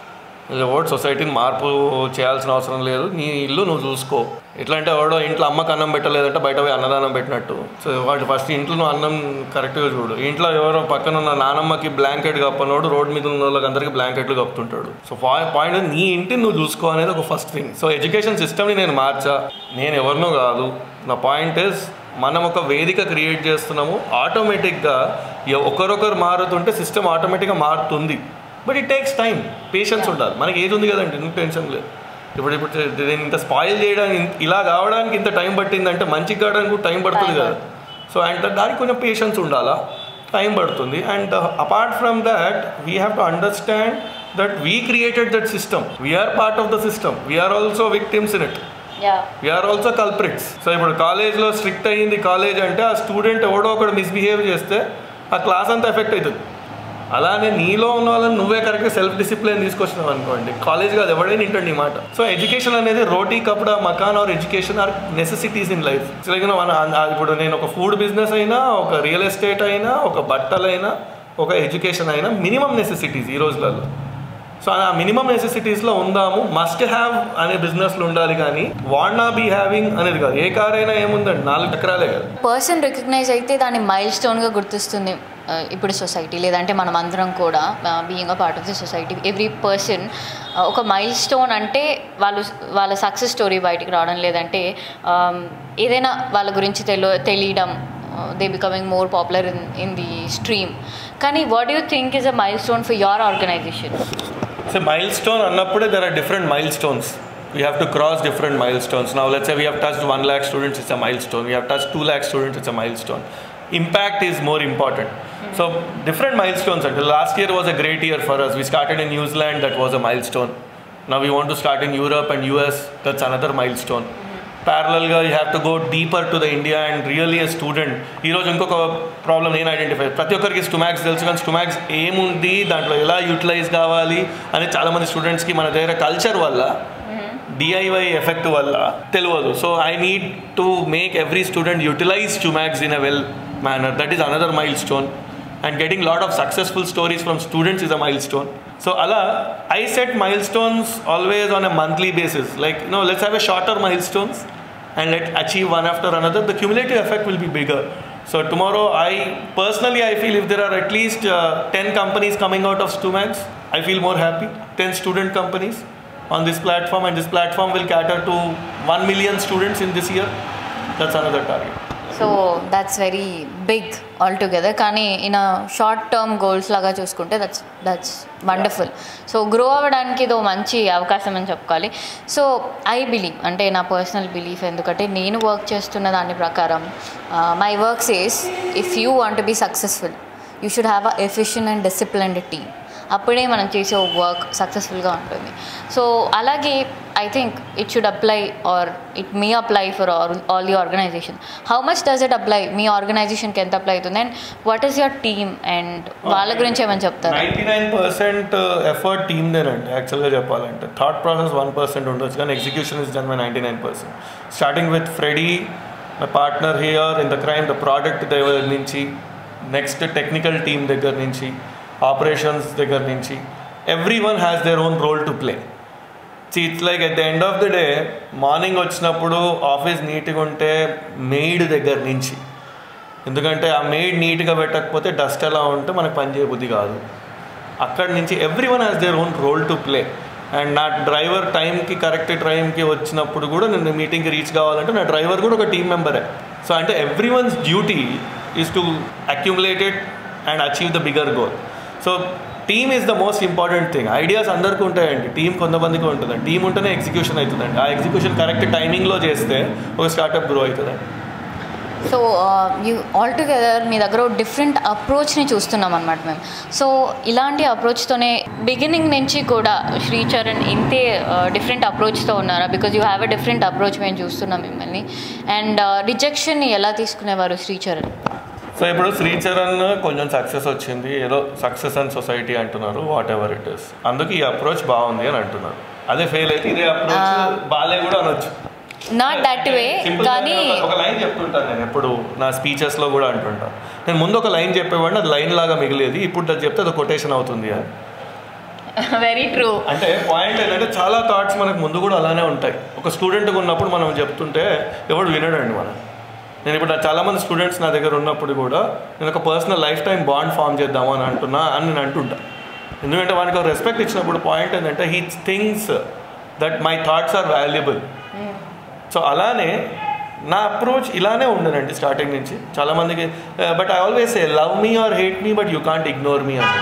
ఎవరు సొసైటీని మార్పు చేయాల్సిన అవసరం లేదు నీ ఇల్లు నువ్వు చూసుకో ఎట్లా అంటే ఎవడో ఇంట్లో అమ్మకి అన్నం పెట్టలేదంటే బయట పోయి అన్నదానం పెట్టినట్టు సో వాడు ఫస్ట్ ఇంట్లో నువ్వు అన్నం కరెక్ట్గా చూడు ఇంట్లో ఎవరో పక్కన ఉన్న నానమ్మకి బ్లాంకెట్ కప్పనోడు రోడ్ మీద ఉన్న వాళ్ళకి అందరికీ బ్లాంకెట్లు కప్పుతుంటాడు సో పాయింట్ నీ ఇంటిని నువ్వు చూసుకో అనేది ఒక ఫస్ట్ థింగ్ సో ఎడ్యుకేషన్ సిస్టమ్ని నేను మార్చా నేను ఎవరినో కాదు నా పాయింట్ ఇస్ మనం ఒక వేదిక క్రియేట్ చేస్తున్నాము ఆటోమేటిక్గా ఎ- ఒకరొకరు మారుతుంటే సిస్టమ్ ఆటోమేటిక్గా మారుతుంది but it takes time patience ఉండాలి మనకి ఏది ఉంది కదండి ఎందుకు టెన్షన్ లేదు ఇప్పుడు ఇప్పుడు దీన్ని ఇంత స్పాయిల్ చేయడానికి ఇంత- ఇలా కావడానికి ఇంత టైం పట్టిందంటే మంచిగా కావడానికి కూడా టైం పడుతుంది కదా సో అండ్ దానికి కొంచెం పేషెన్స్ ఉండాలా టైం పడుతుంది and apart from that we have to understand that we created that system we're part of the system we're also victims in it we're also culprits so ఇప్పుడు కాలేజ్లో స్ట్రిక్ట్ అయ్యింది కాలేజ్ అంటే ఆ స్టూడెంట్ ఎవడో ఒకడు మిస్బిహేవ్ చేస్తే ఆ క్లాస్ అంతా ఎఫెక్ట్ అవుతుంది అలానే నీలో ఉన్న వాళ్ళని నువ్వే కరెక్ట్గా సెల్ఫ్ డిసిప్లిన్ తీసుకొచ్చినావు అనుకోండి కాలేజ్ కాదు ఎవడైనా వింటాడు నీ మాట సో ఎడ్యుకేషన్ అనేది roti kapda makaan or education are necessities in life మన ఇప్పుడు నేను ఒక ఫుడ్ బిజినెస్ అయినా ఒక రియల్ ఎస్టేట్ అయినా ఒక బట్టలైనా ఒక ఎడ్యుకేషన్ అయినా మినిమం నెసెసిటీస్ ఈ రోజులలో సో ఆ మినిమం నెసెసిటీస్లో ఉందాము మస్ట్ హ్యావ్ అనే బిజినెస్లో ఉండాలి కానీ వాడ్ నా బీ హ్యావింగ్ అనేది కాదు ఏ కార్ అయినా ఏముందండి నాలుగు చక్రాలే కదా పర్సన్ రికగ్నైజ్ అయితే దాన్ని మైల్ స్టోన్గా గుర్తిస్తుంది ఆ, ఇప్పుడు సొసైటీ లేదంటే మనం అందరం కూడా being a part of the society every person ఒక మైల్ స్టోన్ అంటే వాళ్ళు వాళ్ళ సక్సెస్ స్టోరీ బయటికి రావడం లేదంటే ఆమ్, ఏదైనా వాళ్ళ గురించి తెలు తెలియడం they becoming more popular in in the stream కానీ what you think is a milestone for your organization so milestone అన్నప్పుడే there are different milestones we have to cross different milestones now let's we have touch one lakh students it's a milestone we have touch two lakh students it's a milestone impact is more important so different milestones అంటే last year was a great year for us we started in New Zealand that was a milestone now we want to start in Europe and US that's another milestone ప్యారలల్గా you have to go deeper to the India and really a student ఈరోజు ఇంకొక ప్రాబ్లం నేను ఐడెంటిఫై ప్రతి ఒక్కరికి స్టుమాక్స్ తెలుసు కానీ స్టుమాక్స్ ఏముంది దాంట్లో ఎలా యూటిలైజ్ కావాలి అని చాలామంది స్టూడెంట్స్కి మన దగ్గర కల్చర్ వల్ల డిఐవై ఎఫెక్ట్ వల్ల తెలియదు so I need to make every student utilize స్టుమాక్స్ in a well manner that is another milestone and getting lot of successful stories from students is a milestone so అలా I set milestones always on a monthly basis like no let's have a shorter milestones and let achieve one after another, the cumulative effect will be bigger. So tomorrow, I personally I feel if there are at least uh, 10 companies coming out of Stumax, I feel more happy. 10 student companies on this platform, and this platform will cater to 1 million students in this year. That's another target. So that's very big altogether కానీ ఇన్ షార్ట్ టర్మ్ గోల్స్ లాగా చూసుకుంటే that's that's wonderful so grow అవ్వడానికి ఇదో మంచి అవకాశం అని చెప్పుకోవాలి సో ఐ బిలీవ్ అంటే నా పర్సనల్ బిలీఫ్ ఎందుకంటే నేను వర్క్ చేస్తున్న దాని ప్రకారం my works is if you want be successful you should have a efficient and disciplined team అప్పుడే మనం చేసే వర్క్ సక్సెస్ఫుల్గా ఉంటుంది సో అలాగే I think it should apply or it may apply for all the organisation how much does it apply మీ ఆర్గనైజేషన్కి ఎంత అప్లై అవుతుంది and what is your team and వాళ్ళ గురించి ఏమని చెప్తారు నైంటీ నైన్ పర్సెంట్ ఎఫర్ట్ టీమ్దేనండి యాక్చువల్గా చెప్పాలంటే థాట్ ప్రాసెస్ వన్ పర్సెంట్ ఉండొచ్చు కానీ execution is done my ninety nine percent starting with Freddy my partner here in the crime the product దగ్గర నుంచి నెక్స్ట్ టెక్నికల్ టీమ్ దగ్గర నుంచి ఆపరేషన్స్ దగ్గర నుంచి everyone has their own role to play it's like at the end of the day morning వచ్చినప్పుడు ఆఫీస్ నీట్గా ఉంటే మెయిడ్ దగ్గర నుంచి ఎందుకంటే ఆ మెయిడ్ నీట్గా పెట్టకపోతే డస్ట్ ఎలా ఉంటే మనకు పని చేయబుద్ధి కాదు అక్కడి నుంచి everyone has their own role to play and నా డ్రైవర్ టైంకి కరెక్ట్ టైంకి వచ్చినప్పుడు కూడా నేను మీటింగ్కి రీచ్ కావాలంటే నా డ్రైవర్ కూడా ఒక టీం మెంబరే సో అంటే everyone's duty is to accumulated and achieve the bigger goal so team is the most important thing ideas అందరికీ ఉంటాయండి టీం కొంతమందికి ఉంటుందండి టీం ఉంటేనే ఎగ్జిక్యూషన్ అవుతుందండి ఆ ఎగ్జిక్యూషన్ కరెక్ట్ టైమింగ్లో చేస్తే ఒక స్టార్ట్అప్ గ్రో అవుతుందండి సో యూ ఆల్ టుగెదర్ మీ దగ్గర డిఫరెంట్ అప్రోచ్ని చూస్తున్నాం అనమాట మేము సో ఇలాంటి అప్రోచ్తోనే బిగినింగ్ నుంచి కూడా శ్రీచరణ్ ఇంతే డిఫరెంట్ అప్రోచ్తో ఉన్నారా because you have a different approach మేము చూస్తున్నాం మిమ్మల్ని అండ్ రిజెక్షన్ని ఎలా తీసుకునేవారు శ్రీచరణ్ సో ఇప్పుడు శ్రీచరణ్ కొంచెం సక్సెస్ వచ్చింది ఏదో సక్సెస్ అండ్ సొసైటీ అంటున్నారు వాట్ ఎవర్ ఇట్ ఇస్ అందుకు ఈ అప్రోచ్ బాగుంది అని అంటున్నారు అదే ఫెయిల్ అయితే ఇదే అప్రోచ్ బాలే కూడా అనొచ్చు నాట్ దట్ వే Simple కానీ గా ఒక లైన్ చెప్తుంటాను నేను ఎప్పుడు నా స్పీచెస్లో కూడా అంటుంటాను నేను ముందు ఒక లైన్ చెప్పేవాడిని అది లైన్ లాగా మిగిలేది ఇప్పుడు అది చెప్తే అది కొటేషన్ అవుతుంది అని వెరీ ట్రూ అంటే పాయింట్ ఏంటంటే చాలా థాట్స్ మనకు ముందు కూడా అలానే ఉంటాయి ఒక స్టూడెంట్గా ఉన్నప్పుడు మనం చెప్తుంటే ఎవడు వినడండి మనం నేను ఇప్పుడు నా చాలామంది స్టూడెంట్స్ నా దగ్గర ఉన్నప్పుడు కూడా నేను ఒక personal lifetime bond form చేద్దాము అని అంటున్నా అని నేను అంటుంటా ఎందుకంటే వానికి ఒక రెస్పెక్ట్ ఇచ్చినప్పుడు పాయింట్ ఏంటంటే he things that my thoughts are valuable so అలానే నా అప్రోచ్ ఇలానే ఉండనండి స్టార్టింగ్ నుంచి చాలామందికి but I always a love me or hate me but you can't ignore me అని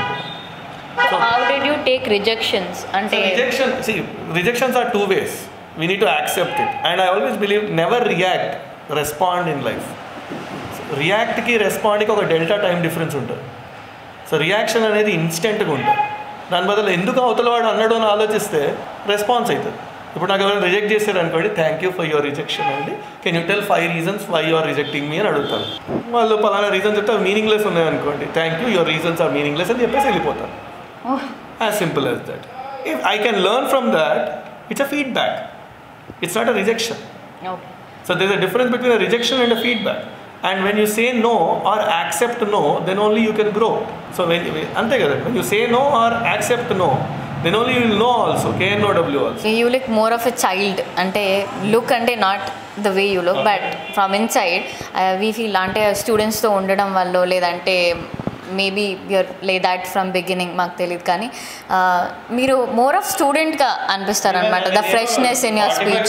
how did you take rejections అంటే rejection see rejections are two ways we need to accept it and I always believe never react respond in life రియాక్ట్కి రెస్పాండ్కి ఒక డెల్టా టైం డిఫరెన్స్ ఉంటుంది సో రియాక్షన్ అనేది ఇన్స్టెంట్గా ఉంటుంది దాని బదులు ఎందుకు అవతల వాడు అన్నాడు అని ఆలోచిస్తే రెస్పాన్స్ అవుతుంది ఇప్పుడు నాకు ఎవరైనా రిజెక్ట్ చేశారు అనుకోండి thank you for your rejection అండి can you tell five reasons why you're rejecting me అని అడుగుతాను వాళ్ళు పలానా రీజన్ చెప్తే మీనింగ్లెస్ ఉన్నాయి అనుకోండి thank you your reasons are meaningless అని చెప్పేసి వెళ్ళిపోతాను as simple as that if I can learn from that it's a feedback it's not a rejection okay So there's a difference between a rejection and a feedback. And when you say no or accept no, then only you can grow. So when ante kada when you say no or accept no, then only you will know also. K N O W also. You look more of a child అంటే లుక్ అంటే not the way you look but from inside we feel అంటే స్టూడెంట్స్తో ఉండడం వల్ల లేదంటే మేబీ యూర్ లే దాట్ ఫ్రమ్ బిగినింగ్ మాకు తెలియదు కానీ uh, మీరు మోర్ ఆఫ్ స్టూడెంట్గా అనిపిస్తారు అనమాట the freshness in your speech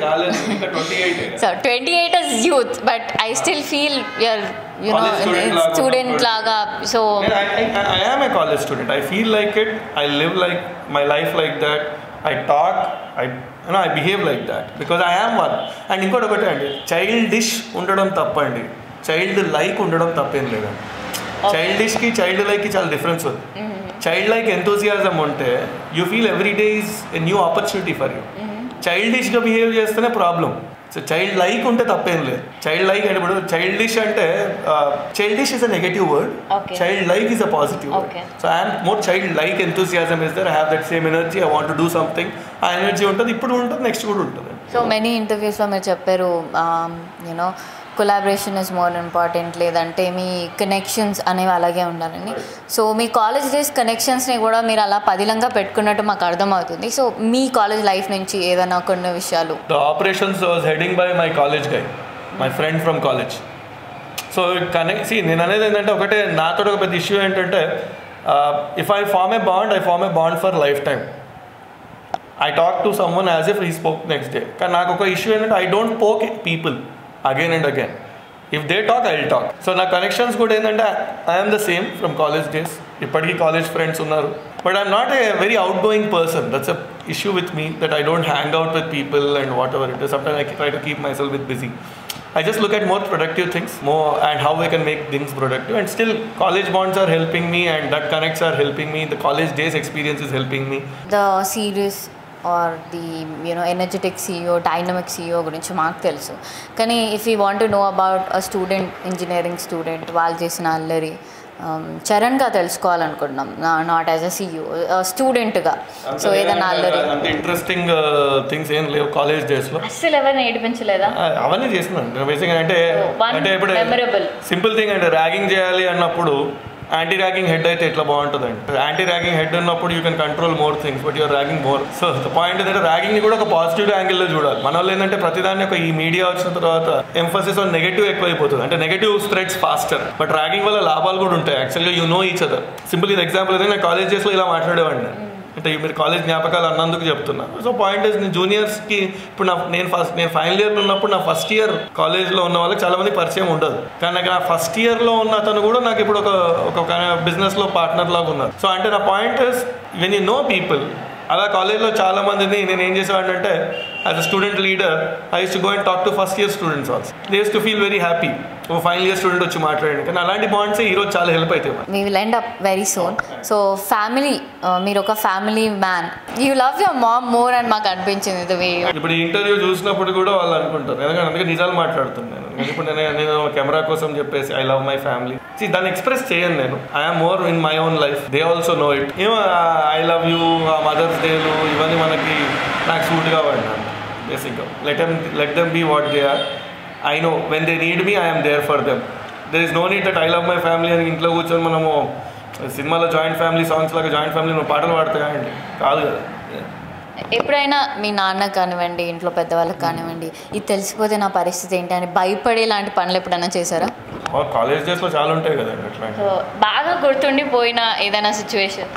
so twenty eight is youth but I still feel your you know College student లాగా స్టూడెంట్ ఉన్నప్పుడు. లాగా so I, I, I am a college student. I feel like it. I live like my life like that. I talk. I you know, I behave like that because I am one. And ఇంకోటి ఒకటి అండి చైల్డ్ డిష్ ఉండడం తప్పండి చైల్డ్ లైక్ ఉండడం తప్పేం లేదండి చైల్డ్ డిష్కి చైల్డ్ లైక్కి చాలా డిఫరెన్స్ ఉంది చైల్డ్ లైక్ ఎంతోజియాజం ఉంటే you feel every day is a new opportunity for you చైల్డ్ డిష్గా బిహేవ్ చేస్తేనే ప్రాబ్లం సో చైల్డ్ లైక్ ఉంటే తప్పేం లేదు చైల్డ్ లైక్ అంటే ఇప్పుడు చైల్డ్ డిష్ అంటే childish is a negative word Okay. Childlike is a positive Okay. So I'm more childlike enthusiasm is there I have that same energy I want do something ఆ ఎనర్జీ ఉంటుంది ఇప్పుడు ఉంటుంది నెక్స్ట్ కూడా ఉంటుంది సో మెనీ ఇంటర్వ్యూస్లో మీరు చెప్పారు you know collaboration is more important లేదంటే మీ కనెక్షన్స్ అనేవి అలాగే ఉండాలని సో మీ కాలేజ్ డేస్ కనెక్షన్స్ని కూడా మీరు అలా పదిలంగా పెట్టుకున్నట్టు మాకు అర్థమవుతుంది సో మీ కాలేజ్ లైఫ్ నుంచి ఏదైనా కొన్ని విషయాలు the operations was heading by my college guy my friend from college so connect సి నేను అనేది ఏంటంటే ఒకటే నాతో ఒక పెద్ద ఇష్యూ ఏంటంటే if I form a bond I form a bond for lifetime I talk to someone as if we spoke next day కానీ నాకు ఒక ఇష్యూ ఏంటంటే I don't poke people again and again if they talk I will talk so నా కనెక్షన్స్ కూడా ఏంటంటే I'm the same from college days ఇప్పటికీ కాలేజ్ ఫ్రెండ్స్ ఉన్నారు but I'm not a very outgoing person that's a issue with me that I don't hang out with people and whatever it is some I try to keep myself with busy I just look at more productive things, more and how I can make things productive. And still, college bonds are helping me, and that connects are helping me. The college days experience is helping me. The serious or the you know energetic CEO dynamic CEO గురించి మాకు తెలుసు కానీ if you want know about a student engineering student వాళ్ళు చేసిన అల్లరి um, చరణ్గా తెలుసుకోవాలనుకుంటున్నాం నాట్ యాజ్ అ సీఈఓ స్టూడెంట్గా సో ఏదైనా అల్లరి అంత ఇంట్రెస్టింగ్ థింగ్స్ ఏం లేవు కాలేజ్ డేస్లో అస్సలు ఎవరిని ఏడిపించలేదా అవన్నీ చేస్తున్నాను బేసిక్గా అంటే one అంటే ఇప్పుడు memorable. సింపుల్ థింగ్ అంటే ర్యాగింగ్ చేయాలి అన్నప్పుడు యాంటీ ర్యాగింగ్ హెడ్ అయితే ఎట్లా బాగుంటుంది అంటే యాంటీ ర్యాగింగ్ హెడ్ ఉన్నప్పుడు you can control more things but you're ragging more so the point ఏంటంటే ర్యాగింగ్ ని కూడా ఒక పాజిటివ్ యాంగిల్లో చూడాలి మన వాళ్ళు ఏంటంటే ప్రతిదాన్ని ఒక ఈ మీడియా వచ్చిన తర్వాత ఎంఫోసిస్ ఆన్ నెగటివ్ ఎక్కువైపోతుంది అంటే negative spreads faster but ragging వల్ల లాభాలు కూడా ఉంటాయి యాక్చువల్గా you know each other simple ఇది ఎగ్జాంపుల్ అయితే నేను కాలేజ్ డేస్లో ఇలా మాట్లాడేవాడిని అంటే మీరు కాలేజ్ జ్ఞాపకాలు అన్నందుకు చెప్తున్నా సో పాయింట్ ఇస్ నేను జూనియర్స్కి ఇప్పుడు నా నేను ఫస్ట్ నేను ఫైనల్ ఇయర్లో ఉన్నప్పుడు నా ఫస్ట్ ఇయర్ కాలేజ్లో ఉన్న వాళ్ళకి చాలా మంది పరిచయం ఉండదు కానీ నాకు నా ఫస్ట్ ఇయర్లో ఉన్న అతను కూడా నాకు ఇప్పుడు ఒక ఒక బిజినెస్లో పార్ట్నర్ లాగా ఉన్నారు సో అంటే నా point is when you know people అలా కాలేజ్లో చాలా మందిని నేను ఏం చేసేవాడిని అంటే as a student leader I use to go and talk to first year students also they use to feel very happy ఒక ఫైనల్ ఇయర్ స్టూడెంట్ వచ్చి మాట్లాడండి కానీ అలాంటి బాండ్స్ ఈరోజు చాలా హెల్ప్ అవుతాయి మనకి. We will end up very soon so family మీరు ఒక family man you love your mom more అని మాకు అనిపించింది ద వే ఇప్పుడు ఈ ఇంటర్వ్యూ చూసినప్పుడు కూడా వాళ్ళు అనుకుంటారు ఎందుకంటే అందుకే నిజాలు మాట్లాడుతున్నాను నేను ఇప్పుడు నేను నేను కెమెరా కోసం చెప్పేసి ఐ లవ్ మై ఫ్యామిలీ దాన్ని ఎక్స్ప్రెస్ చేయను నేను I'm more in my own life they also no it ఏమో ఐ లవ్ యూ మదర్స్ డేలు ఇవన్నీ మనకి నాకు సూట్ కావండి బేసిక్గా let M let them be what they are I know when they need me I'm there for them there is no need that I love my family అని ఇంట్లో కూర్చొని మనము సినిమాలో జాయింట్ ఫ్యామిలీ సాంగ్స్ లాగా జాయింట్ ఫ్యామిలీ నువ్వు పాటలు పాడతాయండి కాదు కదా ఎప్పుడైనా మీ నాన్న కానివ్వండి ఇంట్లో పెద్దవాళ్ళకి కానివ్వండి ఇది తెలిసిపోతే నా పరిస్థితి ఏంటి అని భయపడే లాంటి పనులు ఎప్పుడైనా చేశారా కాలేజ్ డేస్లో చాలా ఉంటాయి కదండి అట్లాంటి సో బాగా గుర్తుండిపోయిన ఏదైనా సిచ్యువేషన్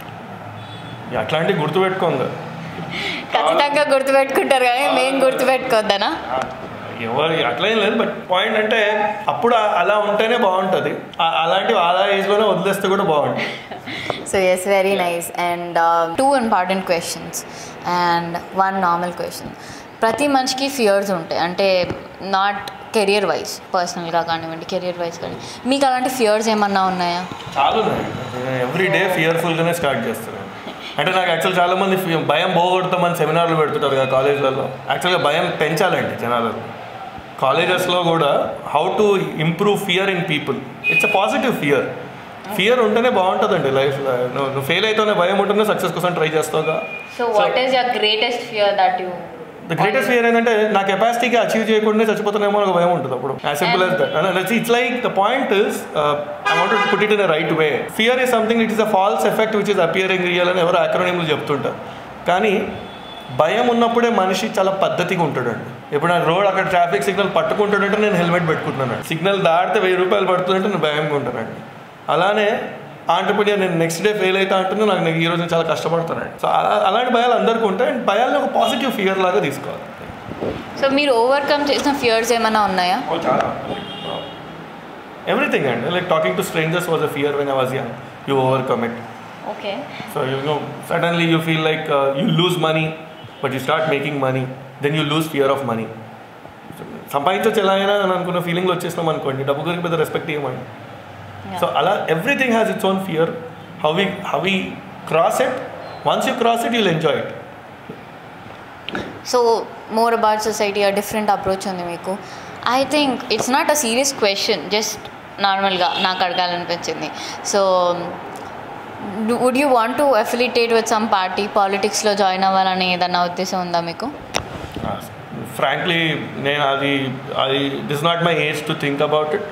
అట్లాంటివి గుర్తుపెట్టుకోండి ఖచ్చితంగా గుర్తుపెట్టుకుంటారు కానీ మేము గుర్తుపెట్టుకోవద్దనా ఎవరు అట్లా ఏం లేదు బట్ పాయింట్ అంటే అప్పుడు ఆ- అలా ఉంటేనే బాగుంటుంది ఆ- అలాంటివి ఆ ఏజ్లోనే వదిలేస్తే కూడా బాగుంటుంది so yes very nice and two important questions and one normal question ప్రతి మనిషికి ఫియర్స్ ఉంటాయి అంటే నాట్ కెరియర్ వైజ్ పర్సనల్గా కానివ్వండి కెరియర్ వైజ్ కానీ మీకు అలాంటి ఫియర్స్ ఏమన్నా ఉన్నాయా చాలా ఉన్నాయి ఎవ్రీ డే ఫియర్ఫుల్గానే స్టార్ట్ చేస్తాను అంటే నాకు యాక్చువల్ చాలా మంది ఫి- భయం పోగొడతామని సెమినార్లు పెడుతుంటారు కదా కాలేజ్లలో యాక్చువల్గా భయం పెంచాలండి జనాలలో కాలేజెస్లో కూడా how to improve fear in people it's a positive fear fear ఉంటేనే బాగుంటుందండి లైఫ్లో నువ్వు నువ్వు ఫెయిల్ అయితేనే భయం ఉంటేనే సక్సెస్ కోసం ట్రై చేస్తావుగా so what is your greatest fear that you the greatest fear ఏంటంటే నా కెపాసిటీకి అచీవ్ చేయకుండా చచ్చిపోతున్నామో ఒక భయం ఉంటుంది అప్పుడు as simple as that it's like the point is I want put it in the right way fear is something it is a false effect which is appearing real అని ఎవరు అక్రోనిమ్లు చెప్తుంటారు కానీ భయం ఉన్నప్పుడే మనిషి చాలా పద్ధతిగా ఉంటాడండి ఇప్పుడు నా రోడ్ అక్కడ ట్రాఫిక్ సిగ్నల్ పట్టుకుంటాడంటే నేను హెల్మెట్ పెట్టుకుంటున్నాను సిగ్నల్ దాటితే వెయ్యి రూపాయలు పడుతుందంటే నేను భయంగా ఉంటానండి అలానే ఆంటర్ప్రినియర్ నేను నెక్స్ట్ డే ఫెయిల్ అవుతా అంటున్నా నాకు నేను ఈ రోజు నేను చాలా కష్టపడుతున్నాను సో అలా అలాంటి భయాలు అందరికీ ఉంటాయి అండ్ భయాలను ఒక పాజిటివ్ ఫియర్ లాగా తీసుకోవాలి సో మీరు ఓవర్కమ్ చేసిన ఫియర్స్ ఏమైనా ఉన్నాయా చాలా ఎవ్రీథింగ్ అండి like talking to strangers was a fear when I was young you overcome it okay so you know suddenly you feel like you lose money but you start making money then you lose fear of money సంపాదించవచ్చు ఎలా అయినా అని అనుకున్న ఫీలింగ్లో వచ్చేస్తాం అనుకోండి డబ్బు గురించి పెద్ద రెస్పెక్ట్ ఇవ్వమండి సో అలా everything has its own fear how we how we cross it once you cross it you'll enjoy it so more about society ఆ డిఫరెంట్ అప్రోచ్ ఉంది మీకు I think it's not a serious question just నార్మల్గా నాకు అడగాలనిపించింది so would you want to affiliate with some party పాలిటిక్స్లో జాయిన్ అవ్వాలని ఏదన్నా ఉద్దేశం ఉందా మీకు ఫ్రాంక్లీ నేను అది అది it is not my age to think about it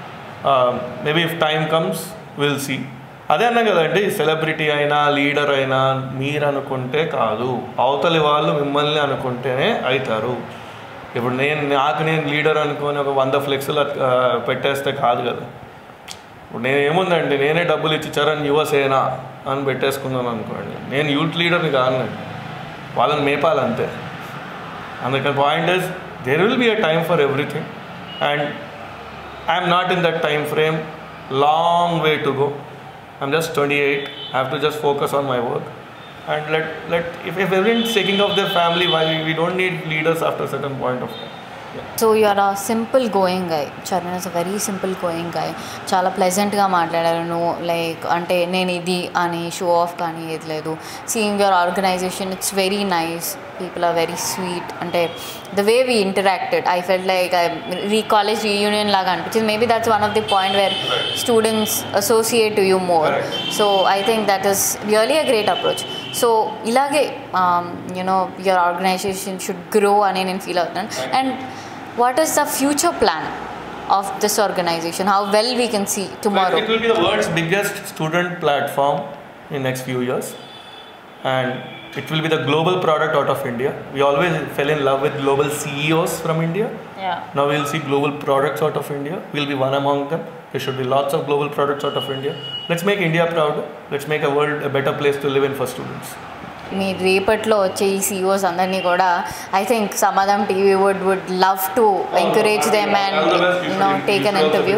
maybe if time comes will see అదే అన్నా కదండి సెలబ్రిటీ అయినా లీడర్ అయినా మీరు అనుకుంటే కాదు అవతలి వాళ్ళు మిమ్మల్ని అనుకుంటేనే అవుతారు ఇప్పుడు నేను నాకు నేను లీడర్ అనుకొని ఒక వంద ఫ్లెక్స్లు పెట్టేస్తే కాదు కదా ఇప్పుడు నేను ఏముందండి నేనే డబ్బులు ఇచ్చి చరణ్ యువసేన అని పెట్టేసుకున్నాను అనుకోండి నేను యూత్ లీడర్ని కాను వాళ్ళని మేపాలంతే అందుకని point is there will be a time for everything and I'm not in that time frame long way to go I'm just twenty eight have to just focus on my work and let let if if every taking off their family why we don't need leaders after certain point of time so you are a simple going guy Charan is a very simple going guy చాలా ప్లెజెంట్గా మాట్లాడారు నువ్వు లైక్ అంటే నేను ఇది అని షో ఆఫ్ కానీ ఏది లేదు seeing your organisation it's very nice people are very sweet అంటే the way we interacted I felt like re college reunion లాగా అనిపించింది maybe that's one of the point where students associate to you more so I think that is really a great approach so ఇలాగే you know your organisation should grow అని నేను ఫీల్ అవుతున్నాను and what is the future plan of this organization how well we can see tomorrow It will be the world's biggest student platform in next few years, and it will be the global product out of India. We always fell in love with global CEOs from India. yeah Now we'll see global products out of India. We'll be one among them. There should be lots of global products out of India. Let's make India proud. Let's make a world a better place to live in for students. మీ రేపట్లో వచ్చే ఈ సీఓస్ అందరినీ కూడా ఐ థింక్ సమాధానం TV would would love to encourage them and you know take an interview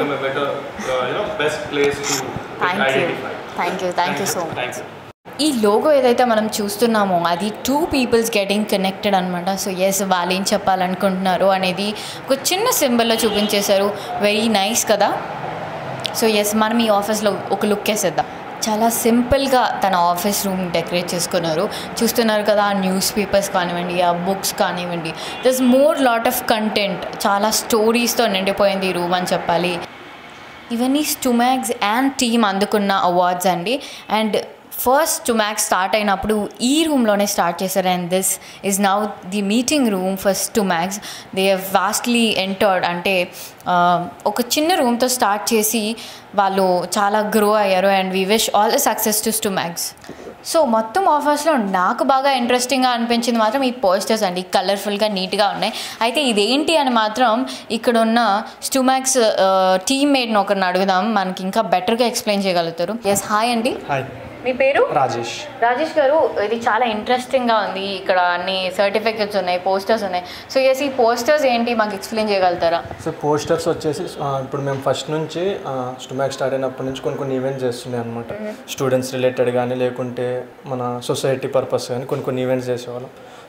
thank you thank you thank you so much ఈ లోగో ఏదైతే మనం చూస్తున్నామో అది టూ పీపుల్స్ గెటింగ్ కనెక్టెడ్ అనమాట సో ఎస్ వాళ్ళు ఏం చెప్పాలనుకుంటున్నారు అనేది ఒక చిన్న సింబల్లో చూపించేశారు వెరీ నైస్ కదా సో ఎస్ మనం ఈ ఆఫీస్లో ఒక లుక్ వేసేద్దాం చాలా సింపుల్గా తన ఆఫీస్ రూమ్ డెకరేట్ చేసుకున్నారు చూస్తున్నారు కదా ఆ న్యూస్ పేపర్స్ కానివ్వండి ఆ బుక్స్ కానివ్వండి thus more lot of content చాలా స్టోరీస్తో నిండిపోయింది ఈ రూమ్ అని చెప్పాలి ఇవన్నీ స్టుమాక్స్ అండ్ టీమ్ అందుకున్న అవార్డ్స్ అండి అండ్ ఫస్ట్ స్టుమాక్స్ స్టార్ట్ అయినప్పుడు ఈ రూమ్లోనే స్టార్ట్ చేశారు and this is now the meeting room for Stumagz they have vastly entered అంటే ఆ, ఒక చిన్న రూమ్తో స్టార్ట్ చేసి వాళ్ళు చాలా గ్రో అయ్యారు and we wish all the success to Stumagz so మొత్తం ఆఫర్స్లో నాకు బాగా ఇంట్రెస్టింగ్గా అనిపించింది మాత్రం ఈ పోస్టర్స్ అండి కలర్ఫుల్గా నీట్గా ఉన్నాయి అయితే ఇదేంటి అని మాత్రం ఇక్కడ ఉన్న స్టూమాక్స్ టీమ్ మేట్ని ఒకరిని అడుగుదాం మనకి ఇంకా బెటర్గా ఎక్స్ప్లెయిన్ చేయగలుగుతారు ఎస్ హాయ్ అండి హాయ్ మీ పేరు రాజేష్ రాజేష్ గారు ఇది చాలా ఇంట్రెస్టింగ్గా ఉంది ఇక్కడ అన్ని సర్టిఫికెట్స్ ఉన్నాయి పోస్టర్స్ ఉన్నాయి సో ఎస్ ఈ పోస్టర్స్ ఏంటి మాకు ఎక్స్ప్లెయిన్ చేయగలుగుతారా సో పోస్టర్స్ వచ్చేసి ఆ, ఇప్పుడు మేము ఫస్ట్ నుంచి స్టుమాక్ స్టార్ట్ అయినప్పటి నుంచి కొన్ని కొన్ని ఈవెంట్స్ చేస్తున్నాయి అనమాట స్టూడెంట్స్ రిలేటెడ్ కానీ లేకుంటే మన సొసైటీ పర్పస్ కానీ కొన్ని కొన్ని ఈవెంట్స్ చేసేవాళ్ళం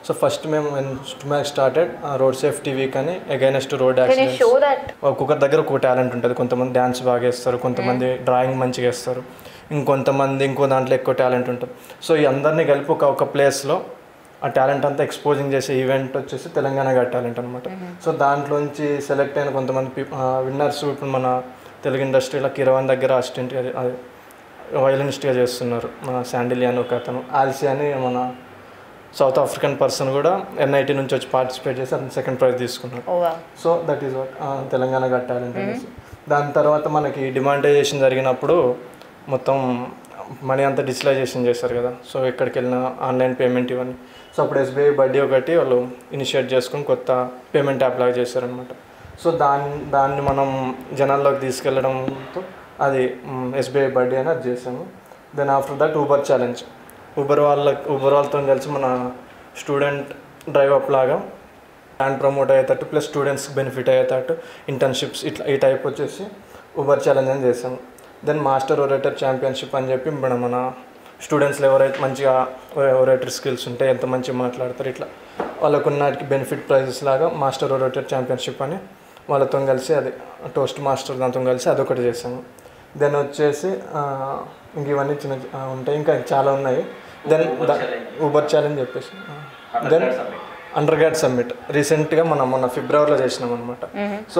సో ఫస్ట్ మేము మ్యాక్ స్టార్టెడ్ రోడ్ సేఫ్టీ వీక్ అని against road can you show accidents that ఒక్కొక్కరి దగ్గర ఒక్కొక్క టాలెంట్ ఉంటుంది కొంతమంది డ్యాన్స్ బాగా వేస్తారు కొంతమంది డ్రాయింగ్ మంచిగా వేస్తారు ఇంకొంతమంది ఇంకో దాంట్లో ఎక్కువ టాలెంట్ ఉంటుంది సో ఈ అందరినీ కలిపి ఒక ఒక ప్లేస్లో ఆ టాలెంట్ అంతా ఎక్స్పోజింగ్ చేసే ఈవెంట్ వచ్చేసి తెలంగాణ గా టాలెంట్ అనమాట సో దాంట్లోంచి సెలెక్ట్ అయిన కొంతమంది విన్నర్స్ ఇప్పుడు మన తెలుగు ఇండస్ట్రీలో కిరవాన్ దగ్గర అసిస్టెంట్ వయలినిస్ట్గా చేస్తున్నారు మన శాండిలి అని ఒక అతను ఆల్సీ అని మన సౌత్ ఆఫ్రికన్ పర్సన్ కూడా ఎన్ఐటి నుంచి వచ్చి పార్టిసిపేట్ చేసి అతను సెకండ్ ప్రైజ్ తీసుకున్నారు ఓ వా so that is what Telangana got talent అనేసి దాని తర్వాత మనకి డిమానిటైజేషన్ జరిగినప్పుడు మొత్తం మనీ అంతా డిజిటలైజేషన్ చేశారు కదా సో ఎక్కడికి వెళ్ళినా ఆన్లైన్ పేమెంట్ ఇవన్నీ సో అప్పుడు ఎస్బీఐ బడ్డీ ఒకటి వాళ్ళు ఇనిషియేట్ చేసుకుని కొత్త పేమెంట్ యాప్ లాగా చేశారనమాట సో దాన్ని దాన్ని మనం జనాల్లోకి తీసుకెళ్ళడంతో అది ఎస్బీఐ బడ్డీ అని అది చేసాము then after that Uber challenge Uber వాళ్ళ ఊబర్ వాళ్ళతో కలిసి మన స్టూడెంట్ డ్రైవ్ అప్ లాగా బ్రాండ్ ప్రమోట్ అయ్యేటట్టు ప్లస్ స్టూడెంట్స్కి బెనిఫిట్ అయ్యేటట్టు ఇంటర్న్షిప్స్ ఇట్లా ఈ టైప్ వచ్చేసి ఊబర్ ఛాలెంజ్ అని చేసాము దెన్ మాస్టర్ ఒరేటర్ ఛాంపియన్షిప్ అని చెప్పి మన మన స్టూడెంట్స్లో ఎవరైతే మంచిగా ఒరేటర్ స్కిల్స్ ఉంటే ఎంత మంచిగా మాట్లాడతారు ఇట్లా వాళ్ళకు ఉన్నటికి బెనిఫిట్ ప్రైజెస్ లాగా మాస్టర్ ఒరేటర్ ఛాంపియన్షిప్ అని వాళ్ళతో కలిసి అది టోస్ట్ మాస్టర్ దాంతో కలిసి అదొకటి చేసాము దెన్ వచ్చేసి ఆ, ఇంక ఇవన్నీ చిన్న చిన్న- ఆ, ఉంటాయి ఇంకా చాలా ఉన్నాయి దెన్ ఊబర్ ఛాలెంజ్ చెప్పేసి దెన్ అండర్ గ్రాడ్ సమ్మిట్ రీసెంట్గా మనం మొన్న ఫిబ్రవరిలో చేసినాం అనమాట సో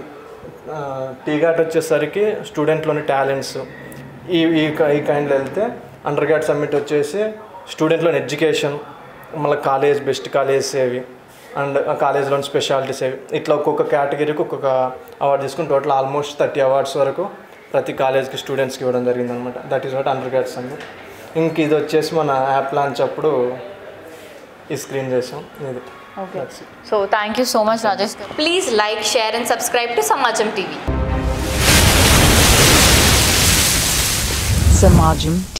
టీ ఘాట్ వచ్చేసరికి స్టూడెంట్లోని టాలెంట్స్ ఈ ఈ క- ఈ కైండ్లో వెళ్తే అండర్ గ్రాడ్ సమ్మిట్ వచ్చేసి స్టూడెంట్లోని ఎడ్యుకేషన్ మళ్ళీ కాలేజ్ బెస్ట్ కాలేజెస్ ఏవి అండ్ కాలేజ్లోని స్పెషాలిటీస్ ఏవి ఇట్లా ఒక్కొక్క కేటగిరీకి ఒక్కొక్క అవార్డు తీసుకుని టోటల్ ఆల్మోస్ట్ థర్టీ అవార్డ్స్ వరకు ప్రతి కాలేజ్కి స్టూడెంట్స్కి ఇవ్వడం జరిగింది అనమాట that is what under grad summit ఇంక ఇది వచ్చేసి మన యాప్ లాంచ్ అప్పుడు ఈ స్క్రీన్ చేసాం ఇది okay That's it. So thank you so much Rajesh please like share and subscribe to Samajam TV Samajam